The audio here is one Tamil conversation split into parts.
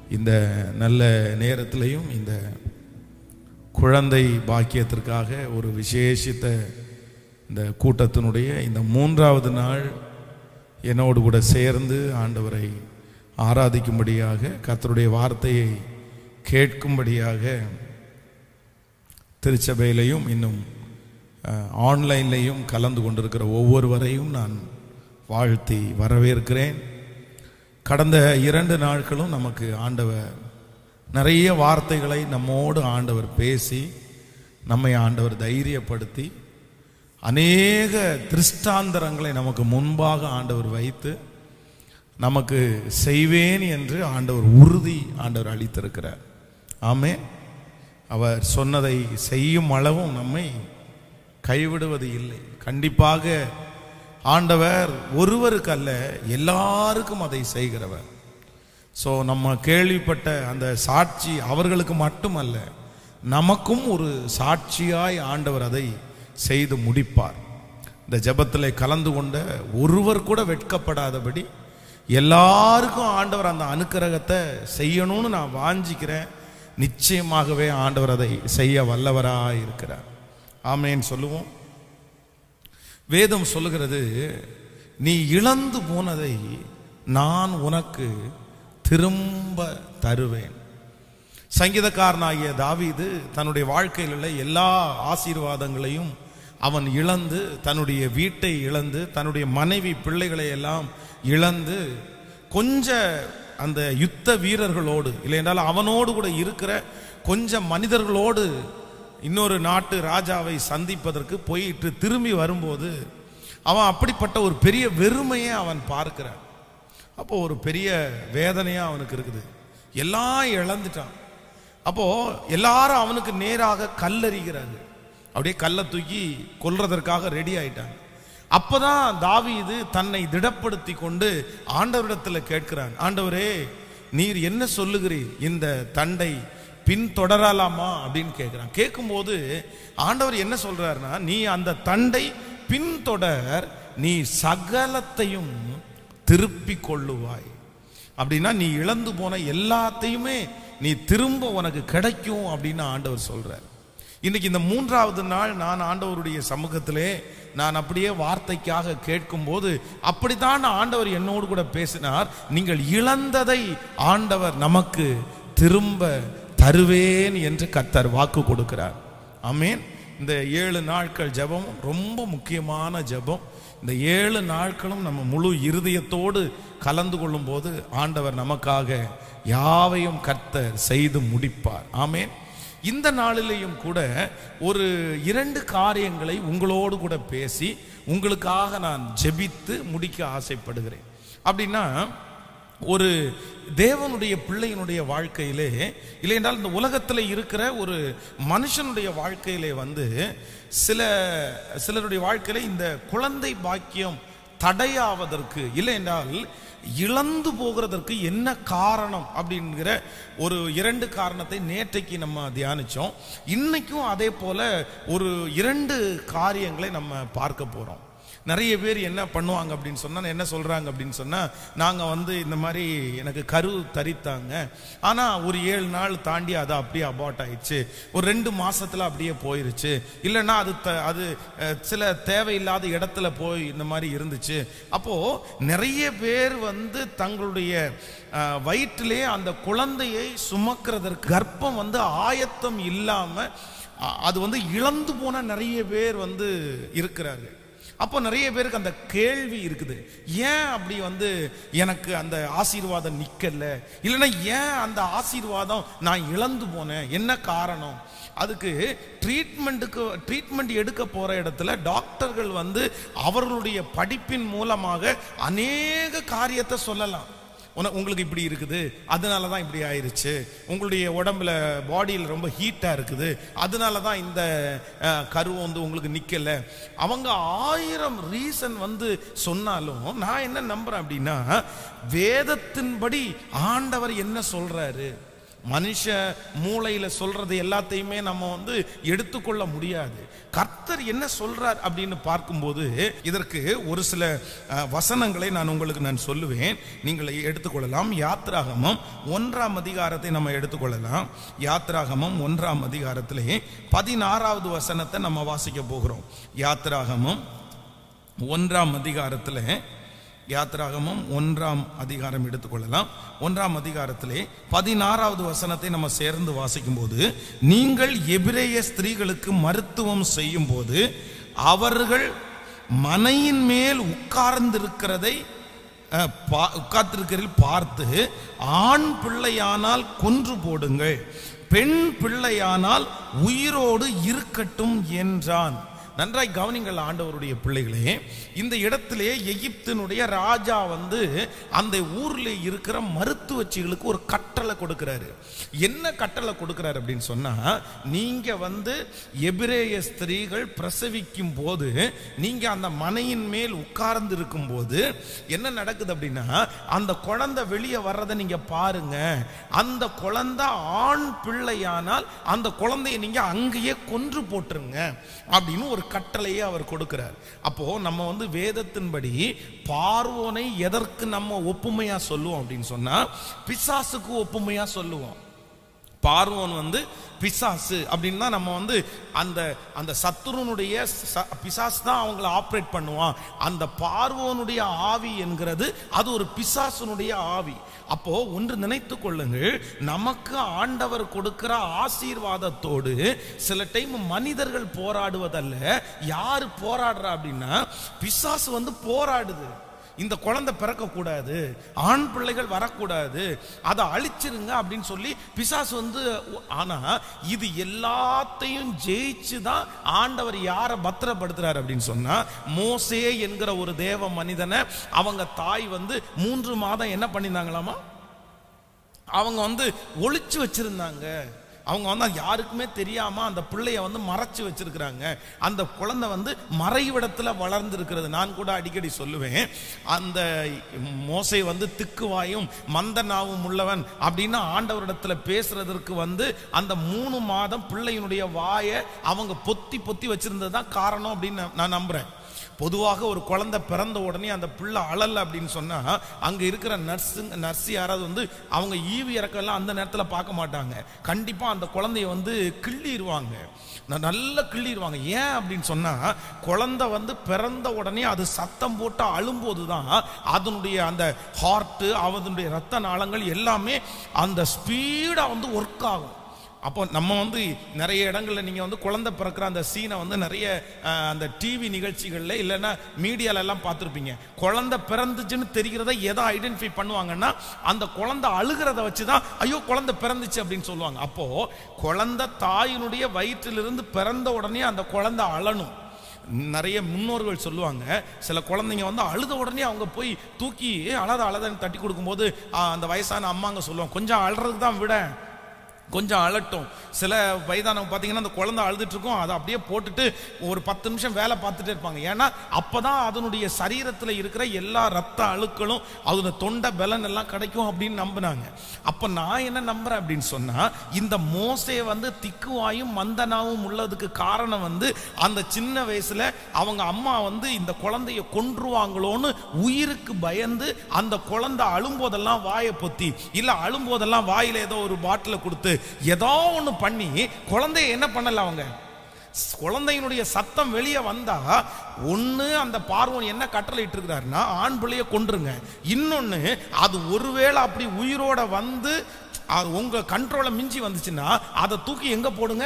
இந்த நல்ல நேரத்திலையும் இந்த குழந்தை பாக்கியத்திற்காக ஒரு விசேஷித்த இந்த கூட்டத்தினுடைய இந்த மூன்றாவது நாள் என்னோடு கூட சேர்ந்து ஆண்டவரை ஆராதிக்கும்படியாக கர்த்தருடைய வார்த்தையை கேட்கும்படியாக திருச்சபையிலையும் இன்னும் அஹ், ஆன்லைன்லையும் கலந்து கொண்டிருக்கிற ஒவ்வொருவரையும் நான் வாழ்த்தி வரவேற்கிறேன் கடந்த இரண்டு நாட்களும் நமக்கு ஆண்டவர் நிறைய வார்த்தைகளை நம்மோடு ஆண்டவர் பேசி நம்மை ஆண்டவர் தைரியப்படுத்தி அநேக திருஷ்டாந்தரங்களை நமக்கு முன்பாக ஆண்டவர் வைத்து நமக்கு செய்வேன் என்று ஆண்டவர் உறுதி ஆண்டவர் அளித்திருக்கிறார் ஆமே அவர் சொன்னதை செய்யும் அளவும் நம்மை கைவிடுவது இல்லை கண்டிப்பாக ஆண்டவர் ஒருவருக்கு அல்ல எல்லாருக்கும் அதை செய்கிறவர் ஸோ நம்ம கேள்விப்பட்ட அந்த சாட்சி அவர்களுக்கு மட்டுமல்ல நமக்கும் ஒரு சாட்சியாய் ஆண்டவர் அதை செய்து முடிப்பார் இந்த ஜெபத்தில் கலந்து கொண்ட ஒருவர் கூட வெட்கப்படாதபடி எல்லாருக்கும் ஆண்டவர் அந்த அனுக்கிரகத்தை செய்யணும்னு நான் வாஞ்சிக்கிறேன் நிச்சயமாகவே ஆண்டவர் அதை செய்ய வல்லவராய் இருக்கிறார் ஆமேன்னு சொல்லுவோம் வேதம் சொல்லுகிறது நீ இழந்து போனதை நான் உனக்கு திரும்ப தருவேன் சங்கீதக்காரனாகிய தாவீது தன்னுடைய வாழ்க்கையில் உள்ள எல்லா ஆசீர்வாதங்களையும் அவன் இழந்து தன்னுடைய வீட்டை இழந்து தன்னுடைய மனைவி பிள்ளைகளை எல்லாம் இழந்து கொஞ்ச அந்த யுத்த வீரர்களோடு இல்லை என்றால் அவனோடு கூட இருக்கிற கொஞ்ச மனிதர்களோடு இன்னொரு நாட்டு ராஜாவை சந்திப்பதற்கு போயிட்டு திரும்பி வரும்போது அவன் அப்படிப்பட்ட ஒரு பெரிய வெறுமையை அவன் பார்க்கிறான் அப்போ ஒரு பெரிய வேதனையா அவனுக்கு இருக்குது எல்லாம் இழந்துட்டான் அப்போ எல்லாரும் அவனுக்கு நேராக கல்லறிகிறாங்க அப்படியே கல்லை தூக்கி கொல்றதற்காக ரெடி ஆயிட்டாங்க அப்பதான் தாவீது தன்னை திடப்படுத்தி கொண்டு ஆண்டவரிடத்தில் கேட்கிறான் ஆண்டவரே நீர் என்ன சொல்லுகிறீர் இந்த தண்டை பின்தொடரலாமா அப்படின்னு கேட்கிறான் கேட்கும்போது ஆண்டவர் என்ன சொல்றாருன்னா நீ அந்த தண்டை பின்தொடர் நீ சகலத்தையும் திருப்பி கொள்ளுவாய் அப்படின்னா நீ இழந்து போன எல்லாத்தையுமே நீ திரும்ப உனக்கு கிடைக்கும் அப்படின்னு ஆண்டவர் சொல்றார் இன்னைக்கு இந்த மூன்றாவது நாள் நான் ஆண்டவருடைய சமூகத்திலே நான் அப்படியே வார்த்தைக்காக கேட்கும்போது அப்படித்தான் ஆண்டவர் என்னோடு கூட பேசினார் நீங்கள் இழந்ததை ஆண்டவர் நமக்கு திரும்ப தருவேன் என்று கர்த்தர் வாக்கு கொடுக்கிறார் ஆமேன் இந்த ஏழு நாட்கள் ஜெபம் ரொம்ப முக்கியமான ஜெபம் இந்த ஏழு நாட்களும் நம்ம முழு இருதயத்தோடு கலந்து கொள்ளும் போது ஆண்டவர் நமக்காக யாவையும் கர்த்தர் செய்து முடிப்பார் ஆமேன் இந்த நாளிலேயும் கூட ஒரு இரண்டு காரியங்களை உங்களோடு கூட பேசி உங்களுக்காக நான் ஜெபித்து முடிக்க ஆசைப்படுகிறேன் அப்படின்னா ஒரு தேவனுடைய பிள்ளையினுடைய வாழ்க்கையிலே இல்லை என்றால் இந்த உலகத்தில் இருக்கிற ஒரு மனுஷனுடைய வாழ்க்கையிலே வந்து சில சிலருடைய வாழ்க்கையில இந்த குழந்தை பாக்கியம் தடையாவதற்கு இல்லை என்றால் இழந்து போகிறதற்கு என்ன காரணம் அப்படிங்கிற ஒரு இரண்டு காரணத்தை நேற்றைக்கு நம்ம தியானிச்சோம் இன்னைக்கும் அதே போல ஒரு இரண்டு காரியங்களை நம்ம பார்க்க போறோம் நிறைய பேர் என்ன பண்ணுவாங்க அப்படின்னு சொன்னா என்ன சொல்றாங்க அப்படின்னு சொன்னா நாங்க வந்து இந்த மாதிரி எனக்கு கரு தரித்தாங்க ஆனா ஒரு ஏழு நாள் தாண்டி அது அப்படியே அபார்ட் ஆயிடுச்சு ஒரு ரெண்டு மாசத்துல அப்படியே போயிருச்சு இல்லைன்னா அது த- அது அஹ், சில தேவையில்லாத இடத்துல போய் இந்த மாதிரி இருந்துச்சு அப்போ நிறைய பேர் வந்து தங்களுடைய அஹ், வயிற்றிலே அந்த குழந்தையை சுமக்கிறதற்கு கர்ப்பம் வந்து ஆயத்தம் இல்லாம அ- அது வந்து இழந்து போன நிறைய பேர் வந்து இருக்கிறார்கள் அப்போ நிறைய பேருக்கு அந்த கேள்வி இருக்குது ஏன் அப்படி வந்து எனக்கு அந்த ஆசீர்வாதம் நிக்கல இல்லைன்னா ஏன் அந்த ஆசீர்வாதம் நான் இழந்து போனேன் என்ன காரணம் அதுக்கு ட்ரீட்மெண்ட்டுக்கு ட்ரீட்மெண்ட் எடுக்க போற இடத்துல டாக்டர்கள் வந்து அவர்களுடைய படிப்பின் மூலமாக அநேக காரியத்தை சொல்லலாம் உன- உங்களுக்கு இப்படி இருக்குது அதனால தான் இப்படி ஆயிருச்சு உங்களுடைய உடம்புல பாடியில் ரொம்ப ஹீட்டாக இருக்குது அதனால தான் இந்த அஹ், கருவம் வந்து உங்களுக்கு நிற்கல அவங்க ஆயிரம் ரீசன் வந்து சொன்னாலும் நான் என்ன நம்புறேன் அப்படின்னா வேதத்தின்படி ஆண்டவர் என்ன சொல்றாரு மனுஷ மூளையில சொல்றது எல்லாத்தையுமே நம்ம வந்து எடுத்துக்கொள்ள முடியாது கர்த்தர் என்ன சொல்றார் அப்படின்னு பார்க்கும்போது இதற்கு ஒரு சில அஹ், வசனங்களை நான் உங்களுக்கு நான் சொல்லுவேன் நீங்கள் எடுத்துக்கொள்ளலாம் யாத்ராகமம் ஒன்றாம் அதிகாரத்தை நம்ம எடுத்துக்கொள்ளலாம் யாத்ராகமம் ஒன்றாம் அதிகாரத்திலே பதினாறாவது வசனத்தை நம்ம வாசிக்க போகிறோம் யாத்ராகமம் ஒன்றாம் அதிகாரத்தில் யாத்ராகமம் ஒன்றாம் அதிகாரம் எடுத்துக்கொள்ளலாம் ஒன்றாம் அதிகாரத்திலே பதினாறாவது வசனத்தை நம்ம சேர்ந்து வாசிக்கும்போது நீங்கள் எபிரேய ஸ்திரீகளுக்கு மருத்துவம் செய்யும் போது அவர்கள் மனையின் மேல் உட்கார்ந்திருக்கிறதை அஹ், பா- உட்கார்ந்திருக்கிறதில் பார்த்து ஆண் பிள்ளையானால் கொன்று போடுங்கள் பெண் பிள்ளையானால் உயிரோடு இருக்கட்டும் என்றான் நன்றாய் கவனிங்கள் ஆண்டவருடைய பிள்ளைகளே இந்த இடத்திலே எகிப்தினுடைய ராஜா வந்து அந்த ஊர்ல இருக்கிற மருத்துவச்சிகளுக்கு ஒரு கட்டளை கொடுக்கிறாரு என்ன கட்டளை கொடுக்கிறாரு அப்படின்னு சொன்னா நீங்க வந்து எபிரேய ஸ்திரீகள் பிரசவிக்கும் போது நீங்க அந்த மனையின் மேல் உட்கார்ந்து இருக்கும் போது என்ன நடக்குது அப்படின்னா அந்த குழந்தை வெளியே வர்றதை நீங்க பாருங்க அந்த குழந்தை ஆண் பிள்ளையானால் அந்த குழந்தையை நீங்க அங்கேயே கொன்று போட்டுருங்க அப்படின்னு ஒரு கட்டளையை அவர் கொடுக்கிறார் அப்போ நம்ம வந்து வேதத்தின்படி பார்வோனை எதற்கு நம்ம ஒப்புமையா சொல்லுவோம் அப்படின்னு சொன்னா பிசாசுக்கு ஒப்புமையா சொல்லுவோம் பார்வோன் வந்து பிசாசு அப்படின்னா நம்ம வந்து அந்த அந்த சத்துருனுடைய ச- பிசாசு தான் அவங்கள ஆப்ரேட் பண்ணுவான் அந்த பார்வோனுடைய ஆவி என்கிறது அது ஒரு பிசாசுனுடைய ஆவி அப்போ ஒன்று நினைத்து கொள்ளுங்கள் நமக்கு ஆண்டவர் கொடுக்கிற ஆசீர்வாதத்தோடு சில டைம் மனிதர்கள் போராடுவதல்ல யாரு போராடுறா அப்படின்னா பிசாசு வந்து போராடுது இந்த குழந்தை பிறக்க கூடாது ஆண் பிள்ளைகள் வரக்கூடாது அதை அழிச்சிருங்க அப்படின்னு சொல்லி பிசாசு வந்து ஆனா இது எல்லாத்தையும் ஜெயிச்சு தான் ஆண்டவர் யாரை பத்திரப்படுத்துறாரு அப்படின்னு சொன்னா மோசே என்கிற ஒரு தேவ மனிதனை அவங்க தாய் வந்து மூன்று மாதம் என்ன பண்ணியிருந்தாங்களாமா அவங்க வந்து ஒளிச்சு வச்சிருந்தாங்க அவங்க வந்து அது யாருக்குமே தெரியாம அந்த பிள்ளைய வந்து மறைச்சு வச்சிருக்கிறாங்க அந்த குழந்தை வந்து மறைவிடத்துல வளர்ந்து இருக்கிறது நான் கூட அடிக்கடி சொல்லுவேன் அந்த மோசை வந்து திக்குவாயும் மந்தனாவும் உள்ளவன் அப்படின்னு ஆண்டவரிடத்துல பேசுறதற்கு வந்து அந்த மூணு மாதம் பிள்ளையினுடைய வாயை அவங்க பொத்தி பொத்தி வச்சிருந்தது தான் காரணம் அப்படின்னு நான் நான் நம்புறேன் பொதுவாக ஒரு குழந்தை பிறந்த உடனே அந்த பிள்ளை அழல அப்படின்னு சொன்னா அங்க இருக்கிற நர்ஸுங்க நர்ஸ் யாராவது வந்து அவங்க ஈவி இறக்கெல்லாம் அந்த நேரத்துல பார்க்க மாட்டாங்க கண்டிப்பா அந்த குழந்தைய வந்து கிள்ளிடுவாங்க ந- நல்லா கிள்ளிடுவாங்க ஏன் அப்படின்னு சொன்னா குழந்தை வந்து பிறந்த உடனே அது சத்தம் போட்டு அழும்போது தான் அதனுடைய அந்த ஹார்ட் அதனுடைய ரத்த நாளங்கள் எல்லாமே அந்த ஸ்பீடா வந்து ஒர்க் ஆகும் அப்போ நம்ம வந்து நிறைய இடங்கள்ல நீங்க வந்து குழந்தை பிறக்கிற அந்த சீனை வந்து நிறைய அஹ், அந்த டிவி நிகழ்ச்சிகள்ல இல்லைன்னா மீடியால எல்லாம் பார்த்துருப்பீங்க குழந்தை பிறந்துச்சுன்னு தெரிகிறத எதை ஐடென்டிஃபை பண்ணுவாங்கன்னா அந்த குழந்தை அழுகிறத வச்சு தான் ஐயோ குழந்தை பிறந்துச்சு அப்படின்னு சொல்லுவாங்க அப்போ குழந்தை தாயினுடைய வயிற்றிலிருந்து பிறந்த உடனே அந்த குழந்தை அழணும் நிறைய முன்னோர்கள் சொல்லுவாங்க சில குழந்தைங்க வந்து அழுத உடனே அவங்க போய் தூக்கி "ஏ, அழாத அழதன்னு தட்டி கொடுக்கும்போது ஆ, அந்த வயசான அம்மாங்க சொல்லுவாங்க கொஞ்சம் அழுறதுக்கு தான் விட கொஞ்சம் அழட்டும் சில வயதானவங்க பார்த்தீங்கன்னா அந்த குழந்தை அழுதுட்டு இருக்கும் அதை அப்படியே போட்டுட்டு ஒரு பத்து நிமிஷம் வேலை பார்த்துட்டே இருப்பாங்க ஏன்னா அப்பதான் அதனுடைய சரீரத்தில் இருக்கிற எல்லா ரத்த அழுக்களும் அதோட தொண்டை பலன் எல்லாம் கிடைக்கும் அப்படின்னு நம்பினாங்க அப்ப நான் என்ன நம்புறேன் அப்படின்னு சொன்னா இந்த மோசே வந்து திக்குவாயும் மந்தனாவும் உள்ளதுக்கு காரணம் வந்து அந்த சின்ன வயசுல அவங்க அம்மா வந்து இந்த குழந்தைய கொன்றுவாங்களோன்னு உயிருக்கு பயந்து அந்த குழந்தை அழும்போதெல்லாம் வாயை பொத்தி இல்ல அழும்போதெல்லாம் வாயில ஏதோ ஒரு பாட்டில கொடுத்து ஏதோ ஒண்ணு பண்ணி குழந்தைய என்ன பண்ணல அவங்க குழந்தையினுடைய சத்தம் வெளியே வந்தா ஒண்ணு அந்த பார்வன் என்ன கட்டளை இருக்கிறாருன்னா ஆண் பிள்ளைய கொன்றுங்க இன்னொன்னு அது ஒருவேளை அப்படி உயிரோட வந்து அது உங்க கண்ட்ரோலை மிஞ்சி வந்துச்சுன்னா அதை தூக்கி எங்க போடுங்க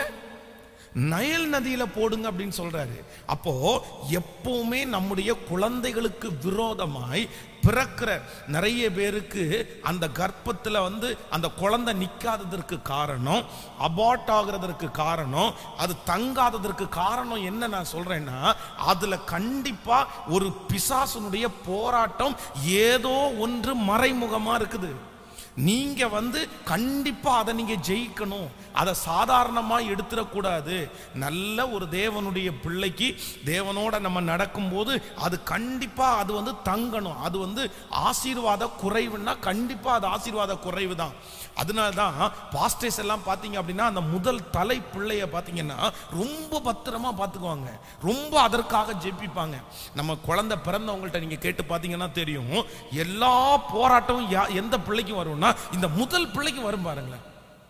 நயல் நதியில போடுங்க அப்படின்னு சொல்றாரு அப்போ எப்பவுமே நம்முடைய குழந்தைகளுக்கு விரோதமாய் பிறக்கிற நிறைய பேருக்கு அந்த கர்ப்பத்துல வந்து அந்த குழந்தை நிக்காததற்கு காரணம் அபார்ட் ஆகுறதற்கு காரணம் அது தங்காததற்கு காரணம் என்ன நான் சொல்றேன்னா அதுல கண்டிப்பா ஒரு பிசாசுனுடைய போராட்டம் ஏதோ ஒன்று மறைமுகமா இருக்குது நீங்க வந்து கண்டிப்பா அதை நீங்க ஜெயிக்கணும் அதை சாதாரணமா எடுத்துடக்கூடாது நல்ல ஒரு தேவனுடைய பிள்ளைக்கு தேவனோட நம்ம நடக்கும்போது அது கண்டிப்பா அது வந்து தங்கணும் அது வந்து ஆசீர்வாத குறைவுன்னா கண்டிப்பா அது ஆசீர்வாத குறைவு தான் அதனால தான் பாஸ்டர்ஸ் எல்லாம் பார்த்தீங்க அப்படின்னா அந்த முதல் தலை பிள்ளைய பார்த்தீங்கன்னா ரொம்ப பத்திரமா பார்த்துக்குவாங்க ரொம்ப அதற்காக ஜெபிப்பாங்க நம்ம குழந்தை பிறந்தவங்கள்ட்ட நீங்க கேட்டு பார்த்தீங்கன்னா தெரியும் எல்லா போராட்டமும் யா- எந்த பிள்ளைக்கும் வரும்னா இந்த முதல் பிள்ளைக்கு வரும் பாருங்களேன்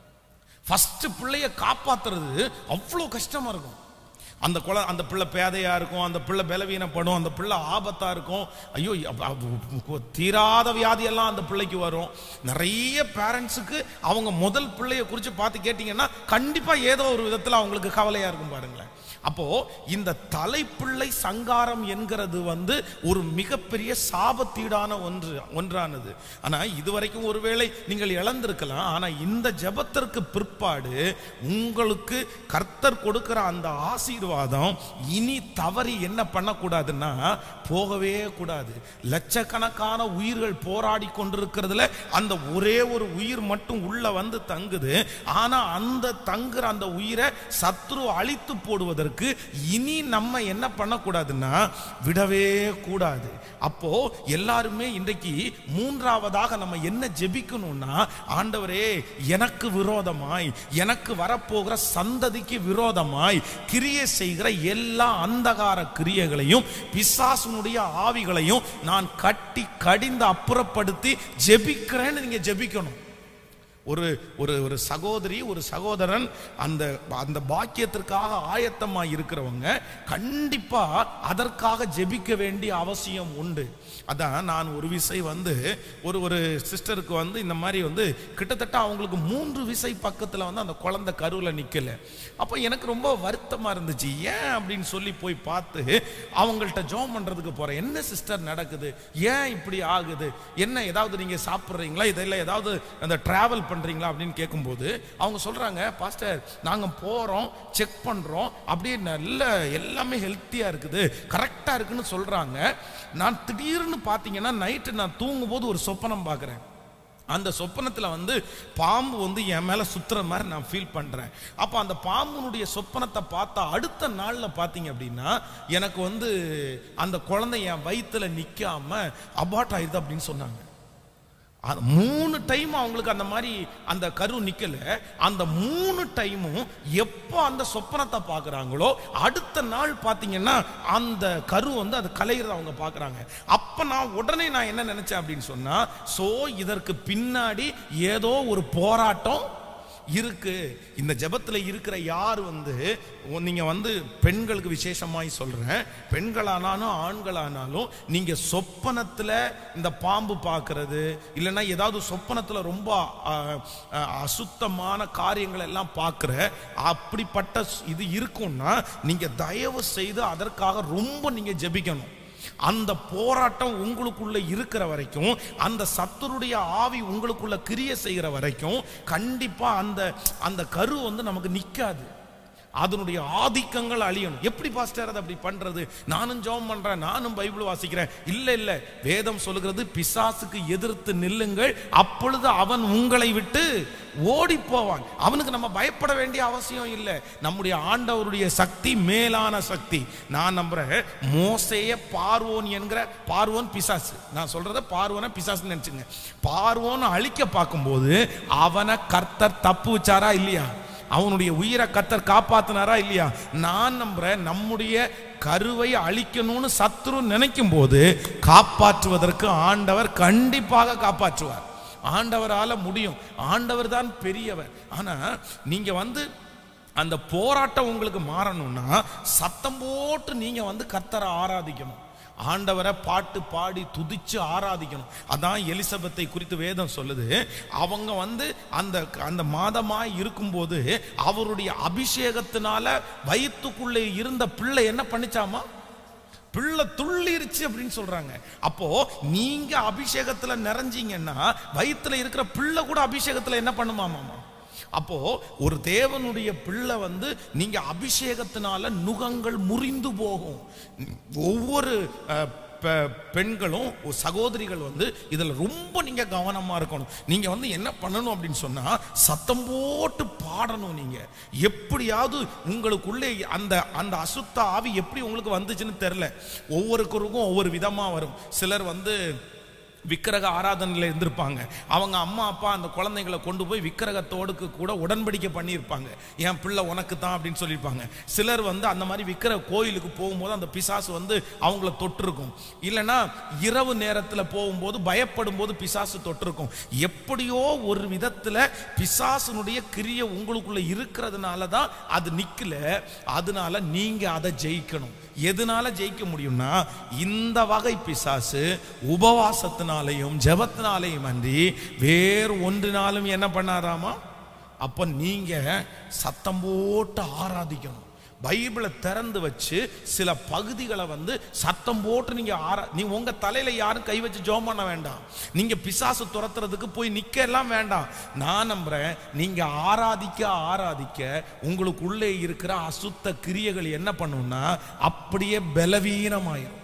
ஃபர்ஸ்ட் பிள்ளைய காப்பாத்துறது அவ்வளோ கஷ்டமா இருக்கும் அந்த குழ அந்த பிள்ளை பேதையா இருக்கும் அந்த பிள்ளை பலவீனப்படும் அந்த பிள்ளை ஆபத்தா இருக்கும் ஐயோ அப்ப- அப்ப தீராத வியாதியெல்லாம் அந்த பிள்ளைக்கு வரும் நிறைய பேரண்ட்ஸுக்கு அவங்க முதல் பிள்ளைய குறித்து பார்த்து கேட்டிங்கன்னா கண்டிப்பா ஏதோ ஒரு விதத்தில் அவங்களுக்கு கவலையா இருக்கும் பாருங்களேன் அப்போ இந்த தலைப்பிள்ளை சங்காரம் என்கிறது வந்து ஒரு மிகப்பெரிய சாபத்தீடான ஒன்று ஒன்றானது ஆனா இதுவரைக்கும் ஒருவேளை நீங்கள் இழந்திருக்கலாம் ஆனா இந்த ஜெபத்திற்கு பிற்பாடு உங்களுக்கு கர்த்தர் கொடுக்கிற அந்த ஆசீர்வாதம் இனி தவறி என்ன பண்ணக்கூடாதுன்னா போகவே கூடாது லட்சக்கணக்கான உயிர்கள் போராடி கொண்டிருக்கிறதுல அந்த ஒரே ஒரு உயிர் மட்டும் உள்ள வந்து தங்குது ஆனா அந்த தங்குற அந்த உயிரை சத்ரு அழித்து போடுவதற்கு இனி நம்ம என்ன பண்ணக்கூடாதுன்னா விடவே கூடாது அப்போ எல்லாருமே இன்றைக்கு மூன்றாவதாக நம்ம என்ன ஜெபிக்கணும்னா ஆண்டவரே எனக்கு விரோதமாய் எனக்கு வரப்போகிற சந்ததிக்கு விரோதமாய் கிரியை செய்கிற எல்லா அந்தகார கிரியைகளையும் பிசாசுனுடைய ஆவிகளையும் நான் கட்டி கடிந்து அப்புறப்படுத்தி ஜெபிக்கிறேன்னு நீங்க ஜெபிக்கணும் ஒரு ஒரு ஒரு சகோதரி ஒரு சகோதரன் அந்த அந்த பாக்கியத்திற்காக ஆயத்தமா இருக்கிறவங்க கண்டிப்பா அதற்காக ஜெபிக்க வேண்டிய அவசியம் உண்டு அதான் நான் ஒரு விசை வந்து ஒரு ஒரு சிஸ்டருக்கு வந்து இந்த மாதிரி வந்து கிட்டத்தட்ட அவங்களுக்கு மூன்று விசை பக்கத்துல வந்து அந்த குழந்தை கருவில் நிக்கல அப்போ எனக்கு ரொம்ப வருத்தமா இருந்துச்சு ஏன் அப்படின்னு சொல்லி போய் பார்த்து அவங்கள்ட்ட ஜோம் பண்றதுக்கு போறேன் என்ன சிஸ்டர் நடக்குது ஏன் இப்படி ஆகுது என்ன ஏதாவது நீங்க சாப்பிட்றீங்களா இதெல்லாம் ஏதாவது அந்த டிராவல் பண்றீங்களா அப்படின்னு கேட்கும்போது அவங்க சொல்றாங்க பாஸ்டர் நாங்க போறோம் செக் பண்றோம் அப்படியே நல்ல எல்லாமே ஹெல்த்தியா இருக்குது கரெக்டா இருக்குன்னு சொல்றாங்க நான் திடீர்னு பார்த்தீங்கன்னா நைட்டு நான் தூங்கும்போது ஒரு சொப்பனம் பார்க்குறேன் அந்த சொப்பனத்துல வந்து பாம்பு வந்து என் மேல சுத்துற மாதிரி நான் ஃபீல் பண்றேன் அப்ப அந்த பாம்புனுடைய சொப்பனத்தை பார்த்தா அடுத்த நாள்ல பாத்தீங்க அப்படின்னா எனக்கு வந்து அந்த குழந்தை என் வயித்துல நிக்காம அபார்ட் ஆயிருது அப்படின்னு சொன்னாங்க அது மூணு டைம் அவங்களுக்கு அந்த மாதிரி அந்த கரு நிக்கல அந்த மூணு டைமும் எப்போ அந்த சொப்பனத்தை பார்க்கறாங்களோ அடுத்த நாள் பார்த்தீங்கன்னா அந்த கரு வந்து அது கலைகிறத அவங்க பார்க்கறாங்க அப்ப நான் உடனே நான் என்ன நினைச்சேன் அப்படின்னு சொன்னா சோ இதற்கு பின்னாடி ஏதோ ஒரு போராட்டம் இருக்கு இந்த ஜெபத்துல இருக்கிற யார் வந்து உ- நீங்க வந்து பெண்களுக்கு விசேஷமாய் சொல்றேன் பெண்களானாலும் ஆண்களானாலும் நீங்க சொப்பனத்துல இந்த பாம்பு பார்க்கிறது இல்லைன்னா ஏதாவது சொப்பனத்துல ரொம்ப அ, அ, அசுத்தமான காரியங்கள் எல்லாம் பார்க்கிற அப்படிப்பட்ட ஸ்- இது இருக்கும்னா நீங்க தயவு செய்து அதற்காக ரொம்ப நீங்க ஜெபிக்கணும் அந்த போராட்டம் உங்களுக்குள்ள இருக்கிற வரைக்கும் அந்த சத்துருடைய ஆவி உங்களுக்குள்ள கிரிய செய்கிற வரைக்கும் கண்டிப்பா அந்த அந்த கரு வந்து நமக்கு நிக்காது அதனுடைய ஆதிக்கங்கள் அழியணும் எப்படி பாஸ்டர் அதை அப்படி பண்றது நானும் ஜெபம் பண்றேன் நானும் பைபிள் வாசிக்கிறேன் இல்ல இல்ல வேதம் சொல்லுகிறது பிசாசுக்கு எதிர்த்து நில்லுங்கள் அப்பொழுது அவன் உங்களை விட்டு ஓடி போவான் அவனுக்கு நம்ம பயப்பட வேண்டிய அவசியம் இல்லை நம்முடைய ஆண்டவருடைய சக்தி மேலான சக்தி நான் நம்புறேன் மோசேய பார்வோன் என்கிற பார்வோன் பிசாசு நான் சொல்றத பார்வோன பிசாசுன்னு நினைச்சுங்க பார்வோன் அழிக்க பார்க்கும்போது அவனை கர்த்தர் தப்பு வச்சாரா இல்லையா அவனுடைய உயிரை கத்தர் காப்பாத்தினாரா இல்லையா நான் நம்புறேன் நம்முடைய கருவை அழிக்கணும்னு சத்ரு நினைக்கும் போது காப்பாற்றுவதற்கு ஆண்டவர் கண்டிப்பாக காப்பாற்றுவார் ஆண்டவரால முடியும் ஆண்டவர் தான் பெரியவர் ஆனா நீங்க வந்து அந்த போராட்டம் உங்களுக்கு மாறணும்னா சத்தம் போட்டு நீங்க வந்து கத்தரை ஆராதிக்கணும் ஆண்டவரை பாட்டு பாடி துதிச்சு ஆராதிக்கணும் அதான் எலிசபெத்தை குறித்து வேதம் சொல்லுது அவங்க வந்து அந்த அந்த மாதமாய் இருக்கும்போது அவருடைய அபிஷேகத்தினால வயிற்றுக்குள்ளே இருந்த பிள்ளை என்ன பண்ணிச்சாமா பிள்ளை துள்ளிருச்சு அப்படின்னு சொல்றாங்க அப்போ நீங்க அபிஷேகத்துல நிறைஞ்சீங்கன்னா வயித்துல இருக்கிற பிள்ளை கூட அபிஷேகத்துல என்ன பண்ணுமாமாமா அப்போ ஒரு தேவனுடைய பிள்ளை வந்து நீங்க அபிஷேகத்தினால நுகங்கள் முறிந்து போகும் ஒவ்வொரு அஹ், பெ- பெண்களும் ஒரு சகோதரிகள் வந்து இதில் ரொம்ப நீங்க கவனமா இருக்கணும் நீங்க வந்து என்ன பண்ணணும் அப்படின்னு சொன்னா சத்தம் போட்டு பாடணும் நீங்க எப்படியாவது உங்களுக்குள்ளே அந்த அந்த அசுத்த ஆவி எப்படி உங்களுக்கு வந்துச்சுன்னு தெரியல ஒவ்வொருத்தருக்கும் ஒவ்வொரு விதமா வரும் சிலர் வந்து விக்கிரக ஆராதனையில் இருந்திருப்பாங்க அவங்க அம்மா அப்பா அந்த குழந்தைங்களை கொண்டு போய் விக்கிரகத்தோடுக்கு கூட உடன்படிக்கை பண்ணியிருப்பாங்க என் பிள்ளை உனக்கு தான் அப்படின்னு சொல்லியிருப்பாங்க சிலர் வந்து அந்த மாதிரி விக்கிரக கோயிலுக்கு போகும்போது அந்த பிசாசு வந்து அவங்கள தொட்டிருக்கும் இல்லைன்னா இரவு நேரத்தில் போகும்போது பயப்படும் போது பிசாசு தொட்டிருக்கும் எப்படியோ ஒரு விதத்தில் பிசாசுனுடைய கிரியை உங்களுக்குள்ள இருக்கிறதுனால தான் அது நிற்கல அதனால நீங்க அதை ஜெயிக்கணும் எதனால ஜெயிக்க முடியும்னா இந்த வகை பிசாசு உபவாசத்தினாலையும் ஜெபத்தினாலையும் அன்றி வேறு ஒன்றினாலும் என்ன பண்ணாராமா அப்ப நீங்க சத்தம் போட்டு ஆராதிக்கணும் பைபிளை திறந்து வச்சு சில பகுதிகளை வந்து சத்தம் போட்டு நீங்க ஆரா நீ உங்க தலையில யாரும் கை வச்சு ஜோம் பண்ண வேண்டாம் நீங்க பிசாசு துரத்துறதுக்கு போய் நிக்க எல்லாம் வேண்டாம் நான் நம்புறேன் நீங்க ஆராதிக்க ஆராதிக்க உங்களுக்குள்ளே இருக்கிற அசுத்த கிரியைகள் என்ன பண்ணும்னா அப்படியே பலவீனமாயிரும்